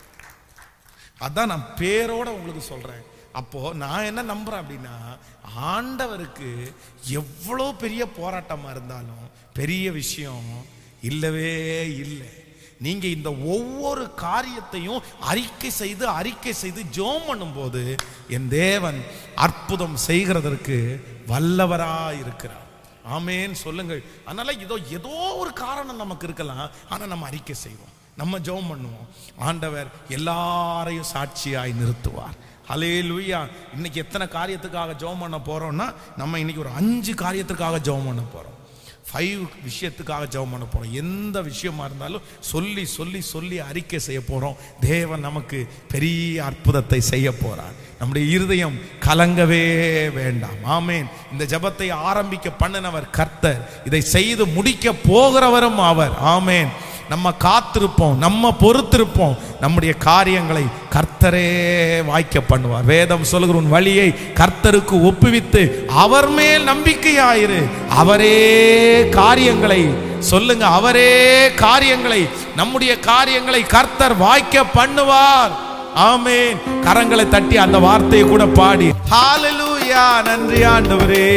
அதான் நான் பேரோட உங்களுக்கு சொல்றேன் அப்போ நான் என்ன நம்புறேன் அப்படின்னா ஆண்டவருக்கு எவ்வளோ பெரிய போராட்டமா இருந்தாலும் பெரிய விஷயம் இல்லவே இல்லை நீங்க இந்த ஒவ்வொரு காரியத்தையும் அறிக்கை செய்து அறிக்கை செய்து ஜோம் பண்ணும்போது என் தேவன் அற்புதம் செய்கிறதற்கு வல்லவரா இருக்கிறார் ஆமேன் சொல்லுங்கள் அதனால இதோ ஏதோ ஒரு காரணம் நமக்கு இருக்கலாம் ஆனா நம்ம அறிக்கை செய்வோம் நம்ம ஜெபம் பண்ணுவோம் ஆண்டவர் எல்லாரையும் சாட்சியாய் நிறுத்துவார் ஹலே லூயா இன்னைக்கு எத்தனை காரியத்துக்காக ஜெபம் பண்ண போறோம்னா நம்ம இன்னைக்கு ஒரு அஞ்சு காரியத்துக்காக ஜெபம் பண்ண போறோம் ஃபைவ் விஷயத்துக்காக ஜெபம் பண்ண போறோம் எந்த விஷயமா இருந்தாலும் சொல்லி சொல்லி சொல்லி அறிக்கை செய்ய போறோம் தேவன் நமக்கு பெரிய அற்புதத்தை செய்ய போறார் நம்முடைய இருதயம் கலங்கவே வேண்டாம் ஆமேன் இந்த ஜெபத்தை ஆரம்பிக்க பண்ணினவர் கர்த்தர் இதை செய்து முடிக்க போகிறவரும் அவர் ஆமேன் நம்ம காத்திருப்போம் நம்ம பொறுத்திருப்போம் நம்முடைய காரியங்களை கர்த்தரே வாய்க்க பண்ணுவார் வேதம் சொல்லுகிற உன் வழியை கர்த்தருக்கு ஒப்புவித்து அவர் மேல் நம்பிக்கையாயிரு அவரே காரியங்களை சொல்லுங்க அவரே காரியங்களை நம்முடைய காரியங்களை கர்த்தர் வாய்க்க பண்ணுவார் ஆமென் கரங்களை தட்டி அந்த வார்த்தையை கூட பாடி ஹalleluya நன்றி ஆண்டவரே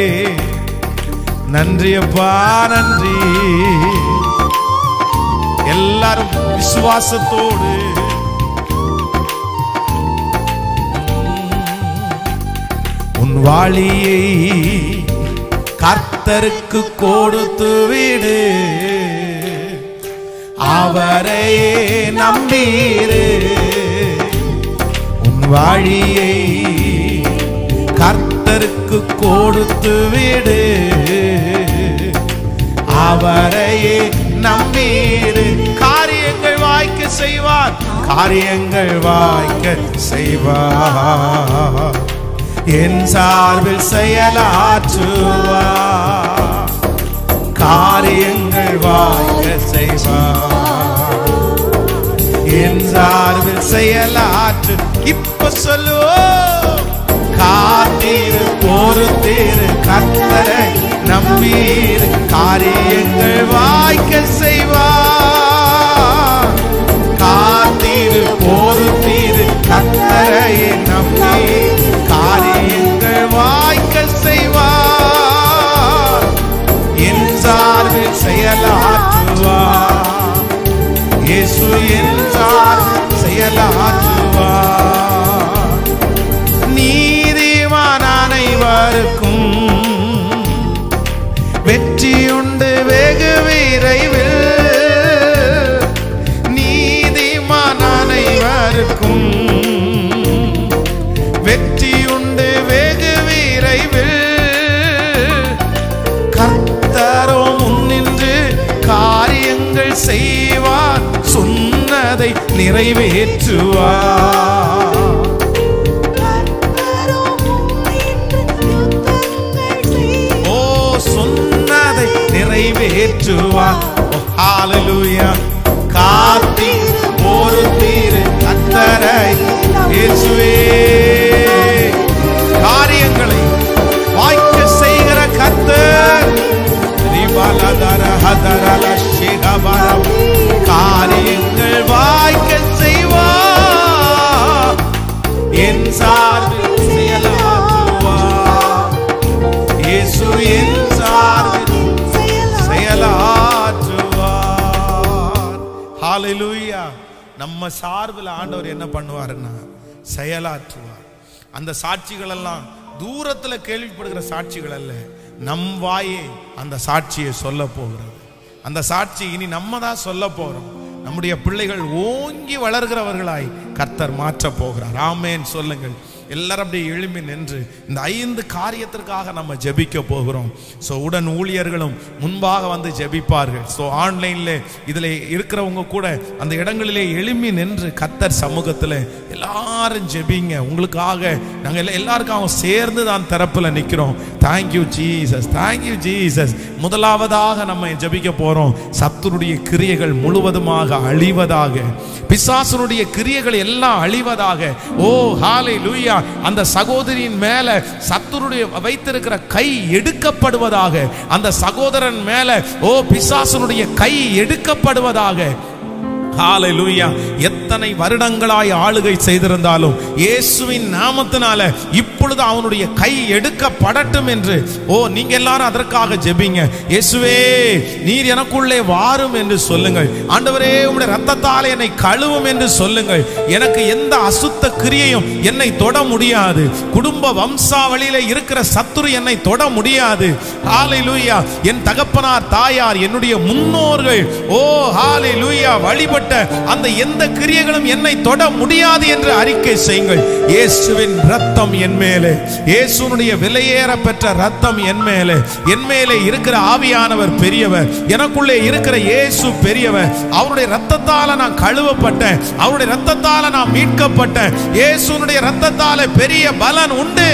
நன்றி அப்பா நன்றி எல்லாரும் விசுவாசத்தோடு உன் வாளியை கர்த்தருக்கு கொடுத்து விடு அவரை நம்பீரு உன் வாழியை கர்த்தருக்கு கொடுத்து விடு அவரையே நம்பீரு காரியங்கள் வாய்க்க செய்வார் காரியங்கள் வாய்க்க செய்வார் என் சார்பில் செயலாற்றுவார் காரியங்கள் வாய்க்க செய்வார் என் சார்பில் செயலாற்று இப்ப சொல்லுவோம் காத்தீரு பொறுத்தீரு கத்தரை நம்பீரு காரியங்கள் வாய்க்க செய்வார் காத்தீரு பொறுத்தீரு கத்தரை நம்பி காரியங்கள் வாய்க்க செய்வார் என் சார்பில் செயலாற்றுவார் இயேசு என்றார் செயலாற்றுவார் நீதிமான் அனைவருக்கும் வெற்றியுண்டு வெகு விரைவில் நீதிமான் அனைவருக்கும் வெற்றியுண்டு வெகு விரைவில் கர்த்தரோ முன்னின்று காரியங்கள் செய்வார் சொன்னதை நிறைவேற்றுவார் ஓ சொன்னதை நிறைவேற்றுவார் ஓ ஹalleluya காத்தி ஒரு தீரு கத்தரை இயேசுவே காரியங்களை வாய்க்க செய்கிற கத்தர் ரிபலதர ஹதரல ஷிகபரம் காரியங்கள் வாய்க்க செய்வார் என் சார்பில் செயலாற்றுவார் இயேசு என் சார்பில் செயலாற்றுவார் ஹalleluya நம்ம சார்பில் ஆண்டவர் என்ன பண்ணுவாருன்னா செயலாற்றுவார் அந்த சாட்சிகள் எல்லாம் தூரத்துல கேள்விப்படுகிற சாட்சிகள் அல்ல நம் வாயே அந்த சாட்சியை சொல்ல போகிறது அந்த சாட்சி இனி நம்ம தான் சொல்ல போறோம் நம்முடைய பிள்ளைகள் ஓங்கி வளர்கிறவர்களாய் கர்த்தர் மாற்ற போகிறார் ஆமேன் சொல்லுங்கள் எல்லாரும் அப்படியே எழும்பி நின்று இந்த ஐந்து காரியத்திற்காக நம்ம ஜெபிக்க போகிறோம் ஸோ உடன் ஊழியர்களும் முன்பாக வந்து ஜெபிப்பார்கள் ஸோ ஆன்லைனில் இதில் இருக்கிறவங்க கூட அந்த இடங்களிலே எழும்பி நின்று கத்தர் சமூகத்தில் எல்லாரும் ஜெபிங்க உங்களுக்காக நாங்கள் எல்லா எல்லாருக்காகவும் சேர்ந்து தான் திறப்பில் நிற்கிறோம் தேங்க்யூ ஜீசஸ் தேங்க்யூ ஜீசஸ் முதலாவதாக நம்ம ஜெபிக்க போகிறோம் சத்துருடைய கிரியைகள் முழுவதுமாக அழிவதாக பிசாசனுடைய கிரியைகள் எல்லாம் அழிவதாக ஓ ஹாலே லூயா அந்த சகோதரியின் மேல சத்துருடைய வைத்திருக்கிற கை எடுக்கப்படுவதாக அந்த சகோதரன் மேல ஓ பிசாசனுடைய கை எடுக்கப்படுவதாக ஹalleluya எத்தனை வருடங்களாய் ஆளுகை செய்திருந்தாலும் இயேசுவின் நாமத்தினால இப்பொழுது அவனுடைய கை எடுக்கப்படட்டும் என்று ஓ நீங்க எல்லாரும் அதற்காக ஜெபிங்க இயேசுவே நீர் எனக்குள்ளே வாரும் என்று சொல்லுங்கள் ஆண்டவரே உம்முடைய ரத்தத்தால் என்னை கழுவும் என்று சொல்லுங்கள் எனக்கு எந்த அசுத்த கிரியையும் என்னை தொட முடியாது குடும்ப வம்சாவளியில இருக்கிற சத்துரு என்னை தொட முடியாது ஹalleluya என் தகப்பனார் தாயார் என்னுடைய முன்னோர்கள் ஓ ஹalleluya வழிபட்ட அந்த எந்த கிரியைகளும் என்னை தொட முடியாது என்று அறிக்கை செய்யுங்கள் இயேசுவின் ரத்தம் என் மேலே இயேசுனுடைய விலையேற பெற்ற ரத்தம் என் மேலே என் மேலே இருக்கிற ஆவியானவர் பெரியவர் எனக்குள்ளே இருக்கிற இயேசு பெரியவர் அவருடைய ரத்தத்தால நான் கழுவப்பட்டேன் அவருடைய ரத்தத்தால நான் மீட்கப்பட்டேன் இயேசுனுடைய ரத்தத்தால பெரிய பலன் உண்டு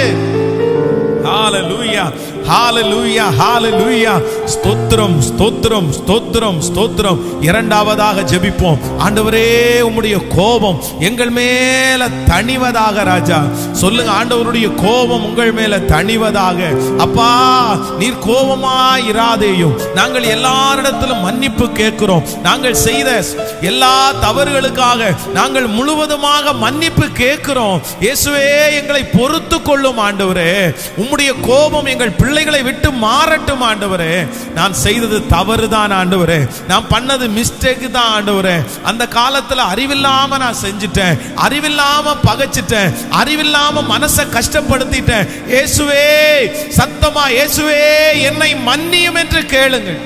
ஹalleluya ஹalleluya ஹalleluya ஸ்தோத்திரம் ஸ்தோத்திரம் ஸ்தோத்திரம் ஸ்தோத்திரம் இரண்டாவதாக ஜெபிப்போம் ஆண்டவரே உம்முடைய கோபம் எங்கள் மேல தணிவதாக ராஜா சொல்லுங்க ஆண்டவருடைய கோபம் உங்கள் மேல தணிவதாக அப்பா நீர் கோபமாயிராதேயும் நாங்கள் எல்லாரிடத்திலும் மன்னிப்பு கேட்கிறோம் நாங்கள் செய்த எல்லா தவறுகளுக்காக நாங்கள் முழுவதுமாக மன்னிப்பு கேட்கிறோம் இயேசுவே எங்களை பொறுத்து கொள்ளும் ஆண்டவரே உம்முடைய கோபம் எங்கள் பிள்ளைகளை விட்டு மாறட்டும் ஆண்டவரே நான் செய்தது தவறுதான் ஆண்டவரே நான் பண்ணது மிஸ்டேக் தான் ஆண்டவரே அந்த காலத்துல அறிவில்லாம நான் செஞ்சுட்டேன் அறிவில்லாம பகைச்சிட்டேன் அறிவில்லாம மனசை கஷ்டப்படுத்திட்டேன் இயேசுவே சத்தமா இயேசுவே என்னை மன்னியும் என்று கேளுங்கள்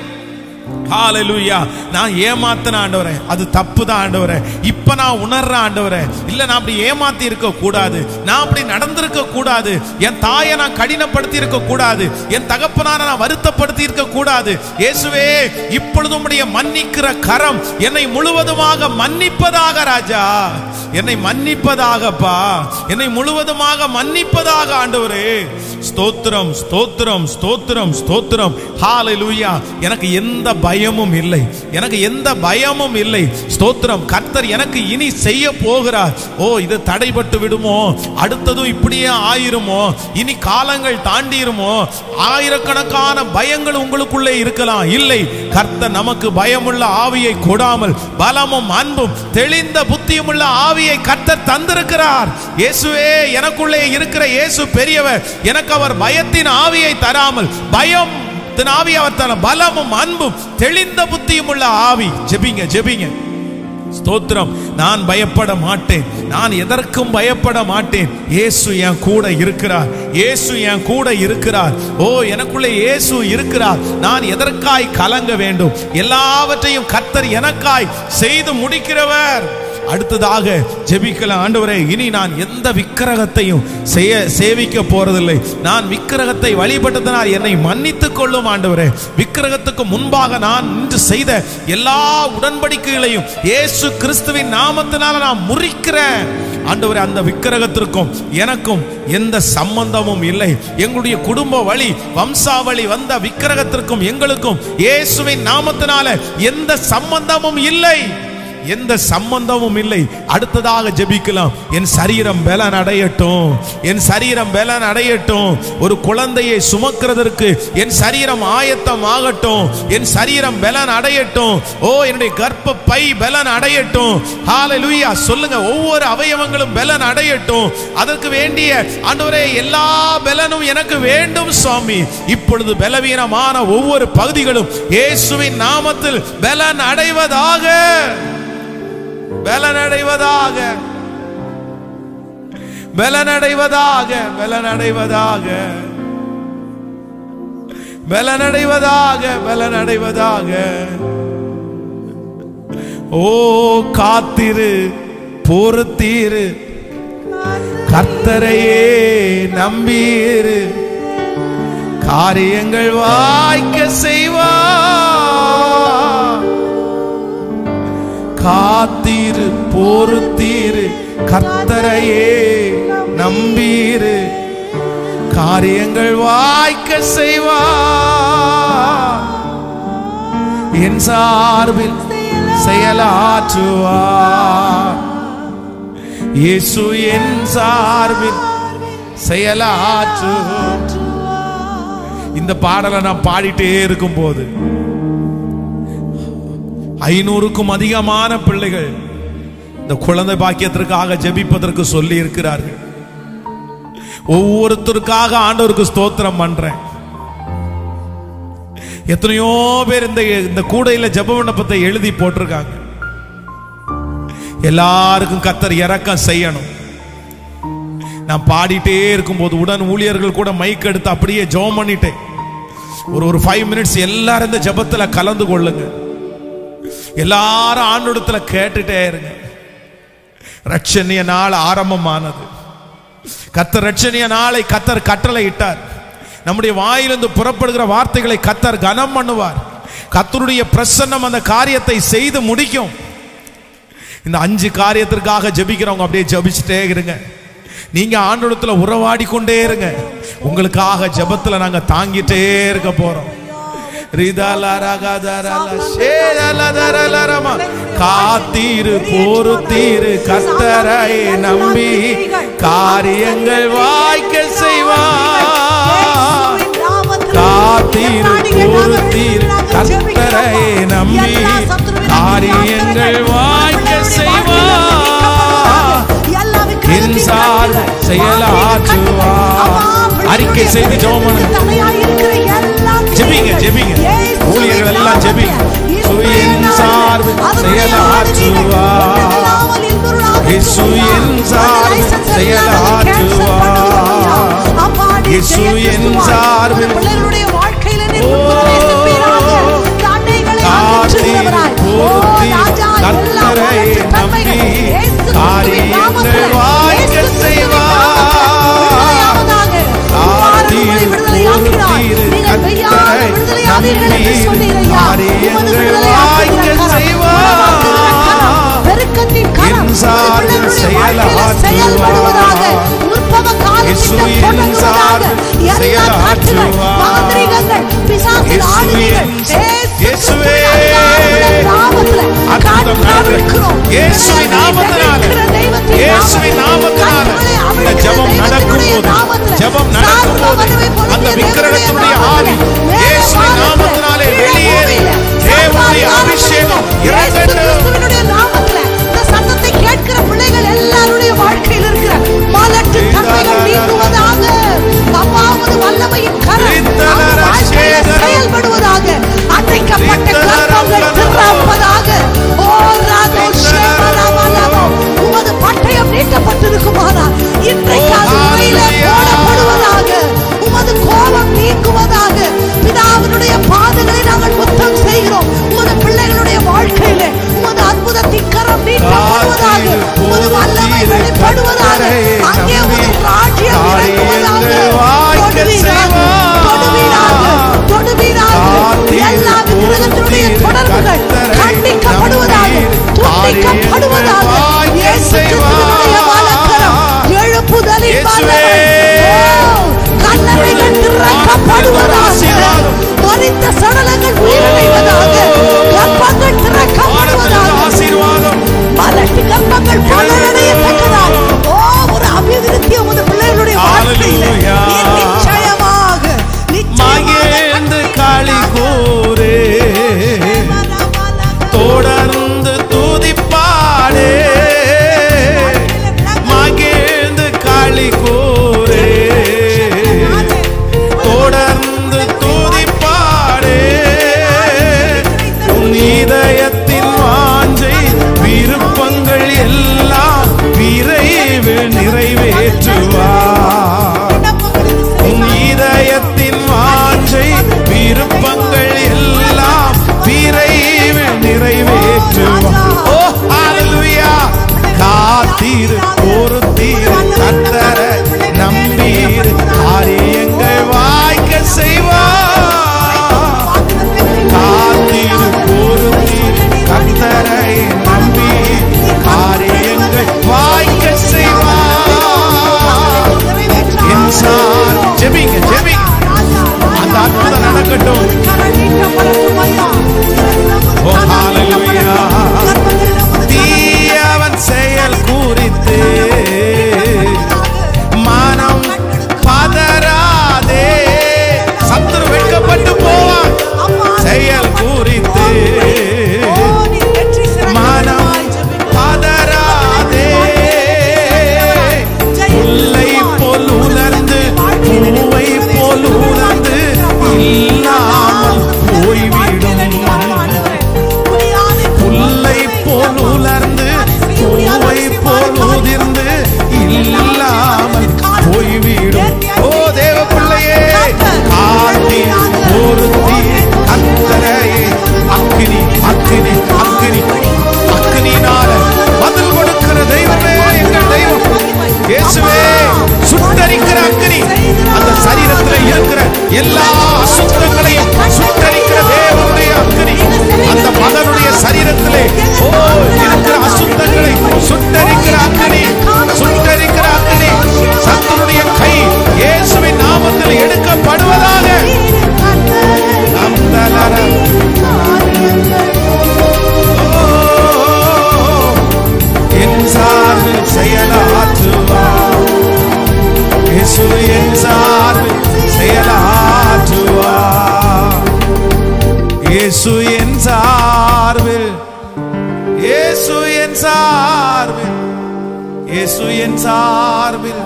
ஹalleluya நான் ஏமாத்தின ஆண்டவரே அது தப்பு தான் ஆண்டவரே இப்ப நான் உணர்றேன் ஆண்டவரே இல்ல நான் அப்படி ஏமாத்தி இருக்க கூடாது நான் அப்படி நடந்திருக்க கூடாது என் தாயை நான் கடினப்படுத்தி இருக்க கூடாது என் தகப்பனான நான் வருத்தப்படுத்தி இருக்க கூடாது இயேசுவே இப்பொழுது உம்முடைய மன்னிக்கிற கரம் என்னை முழுவதுமாக மன்னிப்பதாக ராஜா என்னை மன்னிப்பதாகப்பா என்னை முழுவதுமாக மன்னிப்பதாக ஆண்டவரே ஸ்தோத்திரம் ஸ்தோத்திரம் ஸ்தோத்திரம் ஸ்தோத்திரம் ஹalleluya எனக்கு எந்த பயமும் இல்லை எனக்கு எந்த பயமும் இல்லை ஸ்தோத்திரம் கர்த்தர் எனக்கு இனி செய்ய போகிறார் ஓ இது தடைபட்டு விடுமோ அடுத்ததும் இப்படியே ஆயிருமோ இனி காலங்கள் தாண்டிருமோ ஆயிரக்கணக்கான பயங்கள் உங்களுக்குள்ளே இருக்கலாம் இல்லை கர்த்தர் நமக்கு பயமுள்ள ஆவியை கொடாமல் பலமும் அன்பும் தெளிந்த புத்தியும் உள்ள ஆவியை கர்த்தர் தந்திருக்கிறார் இயேசுவே எனக்குள்ளே இருக்கிற இயேசு பெரியவர் எனக்கு அவர் பயத்தின் ஆவியை தராமல் பயம் ஆவி அவர் தர பலமும் அன்பும் தெளிந்த புத்தியும் உள்ள ஆவி ஜெபிங்க ஜெபிங்க ஸ்தோத்திரம் நான் பயப்பட மாட்டேன் நான் எதற்கும் பயப்பட மாட்டேன் இயேசு என் கூட இருக்கிறார் இயேசு என் கூட இருக்கிறார் ஓ எனக்குள்ளே இயேசு இருக்கிறார் நான் எதற்காய் கலங்க வேண்டும் எல்லாவற்றையும் கர்த்தர் எனக்காய் செய்து முடிக்கிறவர் அடுத்ததாக ஜெபிக்கலாம் ஆண்டவரே இனி நான் எந்த விக்கிரகத்தையும் செய்ய சேவிக்க போறதில்லை நான் விக்கிரகத்தை வழிபட்டதனால் என்னை மன்னித்துக் கொள்ளும் ஆண்டவரே விக்கிரகத்துக்கு முன்பாக நான் இன்று செய்த எல்லா உடன்படிக்கைகளையும் இயேசு கிறிஸ்துவின் நாமத்தினால நான் முறிக்கிறேன் ஆண்டவரே அந்த விக்கிரகத்திற்கும் எனக்கும் எந்த சம்பந்தமும் இல்லை எங்களுடைய குடும்ப வழி வம்சாவளி வந்த விக்கிரகத்திற்கும் எங்களுக்கும் இயேசுவின் நாமத்தினால எந்த சம்பந்தமும் இல்லை எந்த சம்பந்தமும் இல்லை அடுத்ததாக ஜெபிக்கலாம் என் சரீரம் பலன் அடையட்டும் என் சரீரம் பலன் அடையட்டும் ஒரு குழந்தையை சுமக்கிறதற்கு என் சரீரம் ஆயத்தம் ஆகட்டும் என் சரீரம் பலன் அடையட்டும் ஓ என்னுடைய கர்ப்ப பை பலன் அடையட்டும் ஹalleluya சொல்லுங்க ஒவ்வொரு அவயவங்களும் பலன் அடையட்டும் அதற்கு வேண்டிய ஆண்டவரே எல்லா பலனும் எனக்கு வேண்டும் சுவாமி இப்பொழுது பலவீனமான ஒவ்வொரு பகுதிகளும் இயேசுவின் நாமத்தில் பலன் அடைவதாக பலனடைவதாக பலனடைவதாக பலனடைவதாக பலனடைவதாக பலனடைவதாக ஓ காத்திரு பொறுத்தீரு கர்த்தரையே நம்பீரு காரியங்கள் வாய்க்க செய்வா காத்தீரு பொறுத்தீரு கர்த்தரையே நம்பீரு காரியங்கள் வாய்க்க செய்வா என் சார்பில் செயலாற்றுவார் இயேசு என் சார்பில் செயலாற்று இந்த பாடலை நான் பாடிட்டே இருக்கும் போது ஐநூறுக்கும் அதிகமான பிள்ளைகள் இந்த குழந்தை பாக்கியத்திற்காக ஜெபிப்பதற்கு சொல்லி இருக்கிறார்கள் ஒவ்வொருத்தருக்காக ஆண்டவருக்கு ஸ்தோத்திரம் பண்றேன் எத்தனையோ பேர் இந்த இந்த கூடையில ஜெப விண்ணப்பத்தை எழுதி போட்டிருக்காங்க எல்லாருக்கும் கத்தர் இறக்கம் செய்யணும் நான் பாடிட்டே இருக்கும்போது உடன் ஊழியர்கள் கூட மைக் எடுத்து அப்படியே ஜெபம் பண்ணிட்டேன் ஒரு ஒரு ஃபைவ் மினிட்ஸ் எல்லாரும் இந்த ஜெபத்துல கலந்து கொள்ளுங்க எல்லாரும் ஆண்டோடத்துல கேட்டுட்டே இருங்க ரட்சணிய நாள் ஆரம்பமானது கத்தர் ரட்சணிய நாளை கத்தர் கட்டளை இட்டார் நம்முடைய வாயிலிருந்து புறப்படுகிற வார்த்தைகளை கத்தர் கனம் பண்ணுவார் கத்தருடைய பிரசன்னம் அந்த காரியத்தை செய்து முடிக்கும் இந்த அஞ்சு காரியத்திற்காக ஜெபிக்கிறவங்க அப்படியே ஜெபிச்சுட்டே இருங்க நீங்க ஆண்டோடத்துல உறவாடி கொண்டே இருங்க உங்களுக்காக ஜெபத்துல நாங்க தாங்கிட்டே இருக்க போறோம் ரிதலரகதரலஷேரலதரலரம. காத்தீரு பொறுத்தீரு கத்தரை நம்பி காரியங்கள் வாய்க்க செய்வார் காத்தீரு பொறுத்தீரு கத்தரை நம்பி காரியங்கள் வாய்க்க செய்வார் என் சார்பு செயலாற்றுவார் அறிக்கை செய்து ஜெபம் பண்ணுங்க ஜெபிங்க ஜெபிங்க ஊழியர்கள் எல்லாம் ஜெபிங்க சுயின் சார்பு செயலாற்றுவார் இயேசு என் சார்பு செயலாற்றுவார் இயேசு என் சார்பு பிள்ளைகளுடைய வாழ்க்கையில நீர் ஓ, முன்னுரைத்து தன்னைகளை ஆற்றுகிறவராய். ஓ, ராஜா, எல்லா கர்த்தரை வளர்ச்சி நம்பி தன்மைகள் இயேசுவின் காரியங்கள் நாமத்திலே, வாய்க்க இயேசுவின் செய்வார். விடுதலையாவதாக. இவ்வாறு உங்களை காத்தீர் விடுதலையாக்கினார். பொறுத்தீர் நீங்கள் மெய்யான கர்த்தரை விடுதலையாவீர்கள் என்று நம்பி சொன்னீரையா. உமது காரியங்கள் விடுதலையாக்குகிற வாய்க்க கரம், செய்வார். குணமாக்குகிற கரம், பெருக்கத்தின் கரம், என் சார்பில் உங்கள் பிள்ளைகளுடைய வாழ்க்கையில செயலாற்றுவார். செயல்படுவதாக உற்பவ காலத்திட்டம் இயேசுவின் தொடங்குவதாக சார்பில் எல்லா காற்றுகள் செயலாற்றுவார். மாந்திரிகங்கள் பிசாசின் இயேசுவின் ஆளுகைகள் இயேசுவே. நாமத்துல அற்புதம் நடக்கும். இயேசுவின் நாமத்தினால. இயேசுவின் நாமத்தினால. இந்த ஜெபம் நடக்கும்போது, ஜெபம் நடக்கும்போது, அந்த விக்கிரகத்தினுடைய ஆவி இயேசுவின் நாமத்தினாலே வெளியேறி, தேவனுடைய அபிஷேகம் இறங்கட்டும். நாமத்துல இந்த சத்தத்தை கேட்கிற பிள்ளைகள் எல்லாருடைய வாழ்க்கையில் இருக்கிற மலட்டு தன்மைகள் நீங்குவதாக அப்பாவது வல்லமையின் கரம் அவங்க வாழ்க்கையில செயல்படுவதாக அடைக்கப்பட்ட கற்பங்கள் திறப்பதாக ஓ ராதோ ஷேமரமலமோ உமது பட்டயம் நீட்டப்பட்டிருக்குமானா இன்றைக்கு அது உண்மையிலே போடப்படுவதாக உமது கோபம் நீங்குவதாக பிதாவினுடைய பாதங்களை நாங்கள் முத்தம் செய்கிறோம் உமது பிள்ளைகளுடைய வாழ்க்கையிலே உமது அற்புதத்தின் கரம் நீட்டப்படுவதாக உமது வல்லமை வெளிப்படுவதாக அங்கே உமது ராஜ்யம் இறங்குவதாக தொடுவீராக தொடுவீராக தொடுவீராக எல்லா விக்கிரகத்தினுடைய தொடர்புகள் கண்டிக்கப்படுவதாக துண்டிக்கப்படுவதாக இயேசு கிறிஸ்துவினுடைய வலக்கரம் எழுப்புதலின் வல்லமை ஓ, கல்லறைகள் திறக்கப்படுவதாக மறித்த சடலங்கள் உயிரிழைவதாக கற்பங்கள் திறக்கப்படுவதாக ஆசீர்வாதம் மலட்டு கற்பங்கள் பலனடையத்தக்கதால் ஓ ஒரு அபிவிருத்தி உமது பிள்ளைகளுடைய வாழ்க்கையில Hallelujah. நீர் நிச்சயமாக மகிழ்ந்து களி கூறு தொடர்ந்து துதிப்பாடே மகிழ்ந்து களி கூறு தொடர்ந்து துதிப்பாடே உன் இதயத்தின் வாஞ்சை விருப்பங்கள் எல்லாம் விரைவில் நிறைவேற்றுவார் உன் இதயத்தின் வாஞ்சை நாமத்திலே ஓ இருக்கிற அசுத்தங்களை சுட்டரிக்கிற அக்கினி சுட்டரிக்கிற அக்கினி சத்துருடைய கை இயேசுவின் நாமத்தில் எடுக்கப்படுவதாக நந்தலர ஓ, என் சார்பில் செயலாற்றுவார் இயேசு என் சார்பில் செயலாற்றுவார் இயேசு என் சார்பில் இயேசு என் சார்பில் இயேசு என் சார்பில்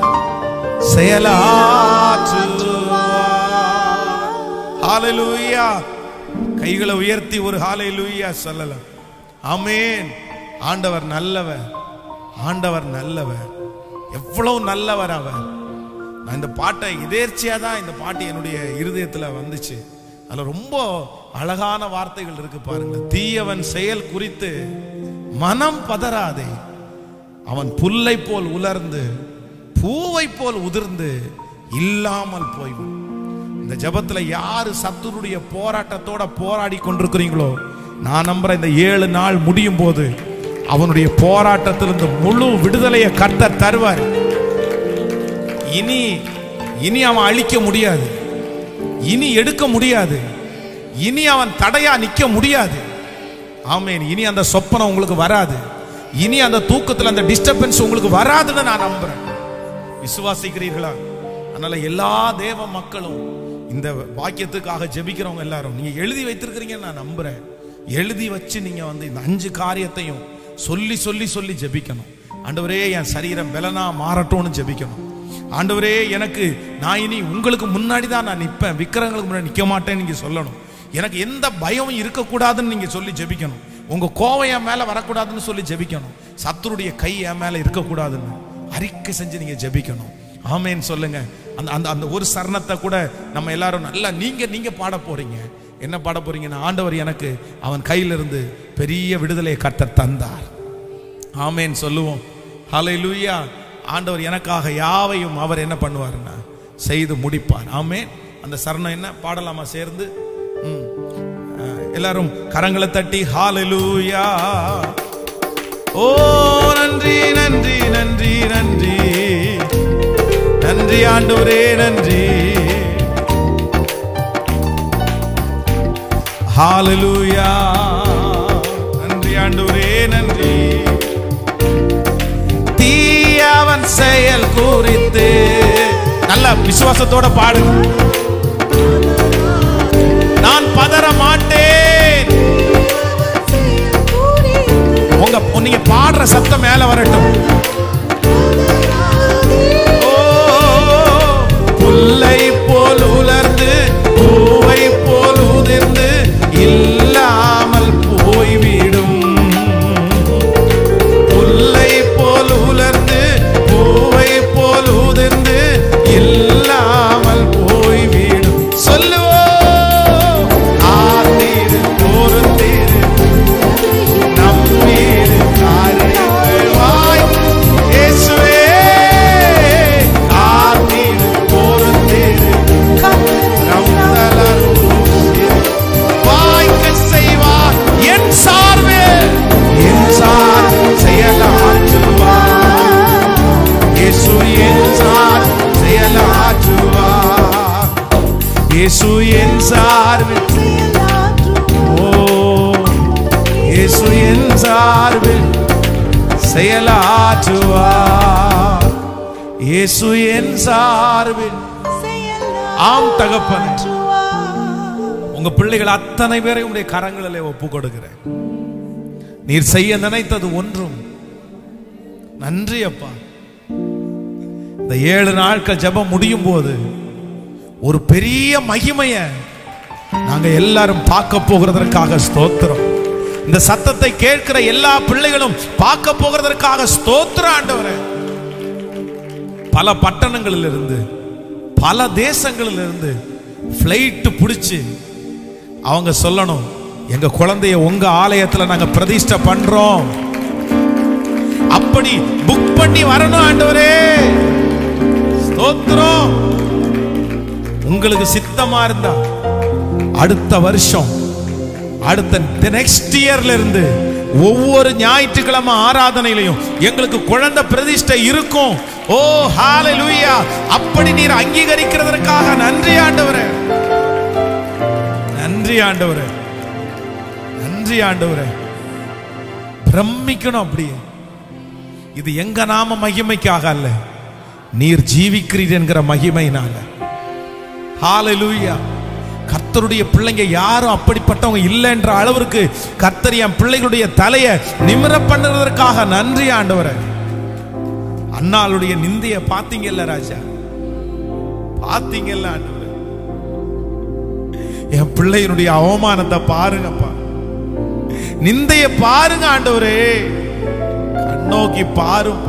செயலாற்றுவார் ஹalleluya கைகளை உயர்த்தி ஒரு ஹalleluya சொல்லலாம் ஆமென் ஆண்டவர் நல்லவர் ஆண்டவர் நல்லவர் எவ்வளவு நல்லவர் அவர் நான் இந்த பாட்டை இதேர்ச்சியா தான் இந்த பாட்டு என்னுடைய இருதயத்துல வந்துச்சு அதுல ரொம்ப அழகான வார்த்தைகள் இருக்கு பாருங்க தீயவன் செயல் குறித்து மனம் பதறாதே அவன் புல்லை போல் உலர்ந்து பூவை போல் உதிர்ந்து இல்லாமல் போய்விடும் இந்த ஜெபத்துல யாரு சத்துருடைய போராட்டத்தோட போராடி கொண்டிருக்கிறீங்களோ நான் நம்புறேன் இந்த ஏழு நாள் முடியும் போது அவனுடைய போராட்டத்திலிருந்து முழு விடுதலையை கர்த்தர் தருவார் இனி இனி அவன் அழிக்க முடியாது இனி எடுக்க முடியாது இனி அவன் தடையா நிக்க முடியாது ஆமென் இனி அந்த சொப்பனம் உங்களுக்கு வராது இனி அந்த தூக்கத்துல அந்த டிஸ்டர்பன்ஸ் உங்களுக்கு வராதுன்னு நான் நம்புறேன் விசுவாசிக்கிறீர்களா அதனால எல்லா தேவ மக்களும் இந்த வாக்கியத்துக்காக ஜெபிக்கிறவங்க எல்லாரும் நீங்க எழுதி வைத்திருக்கிறீங்கன்னு நான் நம்புறேன் எழுதி வச்சு நீங்க வந்து இந்த அஞ்சு காரியத்தையும் சொல்லி சொல்லி சொல்லி ஜெபிக்கணும் ஆண்டவரே என் சரீரம் பலனா மாறட்டும்னு ஜெபிக்கணும் ஆண்டவரே எனக்கு நான் இனி உங்களுக்கு முன்னாடி தான் நான் நிற்பேன் விக்கிரங்களுக்கு முன்னாடி நிற்க மாட்டேன்னு நீங்க சொல்லணும் எனக்கு எந்த பயமும் இருக்கக்கூடாதுன்னு நீங்க சொல்லி ஜெபிக்கணும் உங்க கோவம் என் மேல வரக்கூடாதுன்னு சொல்லி ஜெபிக்கணும் சத்துருடைய கை என் மேல இருக்கக்கூடாதுன்னு அறிக்கை செஞ்சு நீங்க ஜெபிக்கணும் ஆமேன்னு சொல்லுங்க அந்த அந்த அந்த ஒரு சரணத்தை கூட நம்ம எல்லாரும் நல்லா நீங்க நீங்க பாட போறீங்க என்ன பாட போறீங்கன்னா ஆண்டவர் எனக்கு அவன் கையிலிருந்து பெரிய விடுதலையை கர்த்தர் தந்தார் ஆமேன் சொல்லுவோம் ஹalleluya ஆண்டவர் எனக்காக யாவையும் அவர் என்ன பண்ணுவார்னா செய்து முடிப்பார் ஆமேன் அந்த சரணம் என்ன பாடலாமா சேர்ந்து ம். அஹ், எல்லாரும் கரங்களை தட்டி ஹalleluya ஓ நன்றி நன்றி நன்றி நன்றி நன்றி ஆண்டவரே நன்றி ஹalleluya நன்றி ஆண்டவரே நன்றி தீயவன் செயல் குறித்து நல்ல விசுவாசத்தோட பாடுங்க நான் பதற மாட்டேன் உங்க நீங்க பாடுற சத்தம் மேல வரட்டும் ஓ, புல்லை போல் உலர்ந்து பூவை போல் உதிர்ந்து இல்லாமல் போய்விடும் புல்லை போல் உலர்ந்து பூவை போல் உதிர்ந்து இல்லாமல் போய்விடும் சொல்லுவோம் ஆத்தீரு பொறுத்தீரு நம்மீது காரியங்கள் வாய் இயேசுவே ஆத்தீரு பொறுத்தீரு ரம்தலர் தூசிரு வாய்க்கு செய்வார் என் சார்பில் என் சார் செயலாற்றுவார் இயேசு என் சார் செயலாற்றுவார் இயேசு என் சார்பில் ஓ இயேசு என் சார்பில் செயலாற்றுவார் இயேசு என் சார்பில் ஆம் தகப்பனே உங்க பிள்ளைகள் அத்தனை பேரை உடைய கரங்களிலே ஒப்பு கொடுக்கிறேன் நீர் செய்ய நினைத்தது ஒன்றும் நன்றி அப்பா இந்த ஏழு நாட்கள் ஜெபம் முடியும் போது ஒரு பெரிய மகிமைய நாங்க எல்லாரும் பார்க்க போகிறதற்காக ஸ்தோத்திரம் இந்த சத்தத்தை கேட்கிற எல்லா பிள்ளைகளும் பார்க்க போகிறதற்காக ஸ்தோத்திரம் ஆண்டவரே பல பட்டணங்களில் இருந்து பல தேசங்களில் இருந்து ஃப்ளைட்டு பிடிச்சு அவங்க சொல்லணும் எங்க குழந்தைய உங்க ஆலயத்துல நாங்க பிரதிஷ்டை பண்றோம் அப்படி புக் பண்ணி வரணும் ஆண்டவரே ஸ்தோத்திரம் உங்களுக்கு சித்தமா இருந்தா அடுத்த வருஷம் அடுத்த நெக்ஸ்ட் இயர்ல இருந்து ஒவ்வொரு ஞாயிற்றுக்கிழமை ஆராதனையிலையும் எங்களுக்கு குழந்தை பிரதிஷ்டை இருக்கும் ஓ ஹalleluya அப்படி நீர் அங்கீகரிக்கிறதற்காக நன்றி ஆண்டவரே நன்றி ஆண்டவரே நன்றி ஆண்டவரே பிரமிக்கணும் அப்படியே இது எங்க நாம மகிமைக்காக அல்ல நீர் ஜீவிக்கிறீர் என்கிற மகிமையினால ஹalleluya கர்த்தருடைய பிள்ளைங்க யாரும் அப்படிப்பட்டவங்க இல்லைன்ற அளவிற்கு கர்த்தர் என் பிள்ளைகளுடைய தலையை நிமிர பண்ணுறதற்காக நன்றி ஆண்டவரே அண்ணாளுடைய நிந்தைய பாத்தீங்கல்ல ராஜா பாத்தீங்கல்ல ஆண்டவரே என் பிள்ளையினுடைய அவமானத்தை பாருங்கப்பா நிந்தைய பாருங்க ஆண்டவரே கண்ணோக்கி பாருப்பா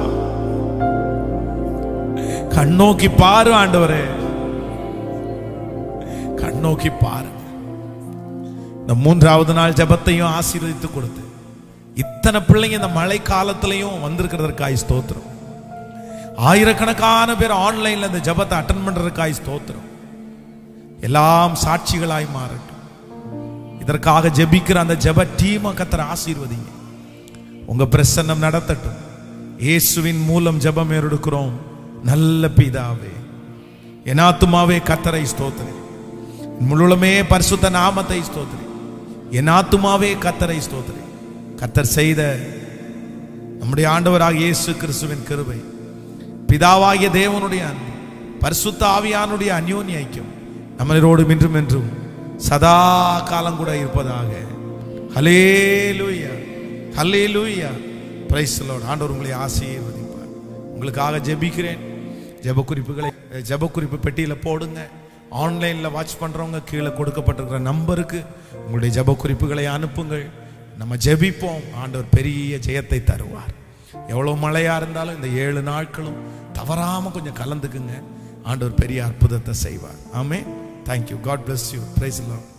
கண்ணோக்கி பாரு ஆண்டவரே கண்ணோக்கி பாருங்க இந்த மூன்றாவது நாள் ஜெபத்தையும் ஆசீர்வதித்து கொடுத்து இத்தனை பிள்ளைங்க இந்த மழை காலத்திலையும் வந்திருக்கிறதற்காய் ஸ்தோத்திரம் ஆயிரக்கணக்கான பேர் ஆன்லைன்ல இந்த ஜெபத்தை அட்டன் பண்றதுக்காய் ஸ்தோத்திரம் எல்லாம் சாட்சிகளாய் மாறட்டும் இதற்காக ஜெபிக்கிற அந்த ஜெப டீமை கத்தர ஆசீர்வதிங்க உங்க பிரசன்னம் நடத்தட்டும் இயேசுவின் மூலம் ஜெபம் எடுக்கிறோம் நல்ல பிதாவே என் ஆத்துமாவே கத்தரை ஸ்தோத்திரி முழுமே பரிசுத்த நாமத்தை ஸ்தோத்திரி என் ஆத்துமாவே கத்தரை ஸ்தோத்திரி கத்தர் செய்த நம்முடைய ஆண்டவராக இயேசு கிறிஸ்துவின் கிருபை பிதாவாகிய தேவனுடைய அன்பு பரிசுத்த ஆவியானுடைய அந்யோன்ய ஐக்கியம் நம்மளோடு இன்றும் என்றும் சதா காலம் கூட இருப்பதாக ஹலேலூயா ஹலேலூயா பிரைஸ் லார்ட் ஆண்டவர் உங்களை ஆசீர்வதிப்பார் உங்களுக்காக ஜெபிக்கிறேன் ஜெப குறிப்புகளை ஜெப குறிப்பு பெட்டியில் போடுங்க ஆன்லைனில் வாட்ச் பண்ணுறவங்க கீழே கொடுக்கப்பட்டிருக்கிற நம்பருக்கு உங்களுடைய ஜெப குறிப்புகளை அனுப்புங்கள் நம்ம ஜெபிப்போம் ஆண்டவர் பெரிய ஜெயத்தை தருவார் எவ்வளோ மழையாக இருந்தாலும் இந்த ஏழு நாட்களும் தவறாமல் கொஞ்சம் கலந்துக்குங்க ஆண்டவர் பெரிய அற்புதத்தை செய்வார் ஆமே thank you God bless you praise எல்லாம்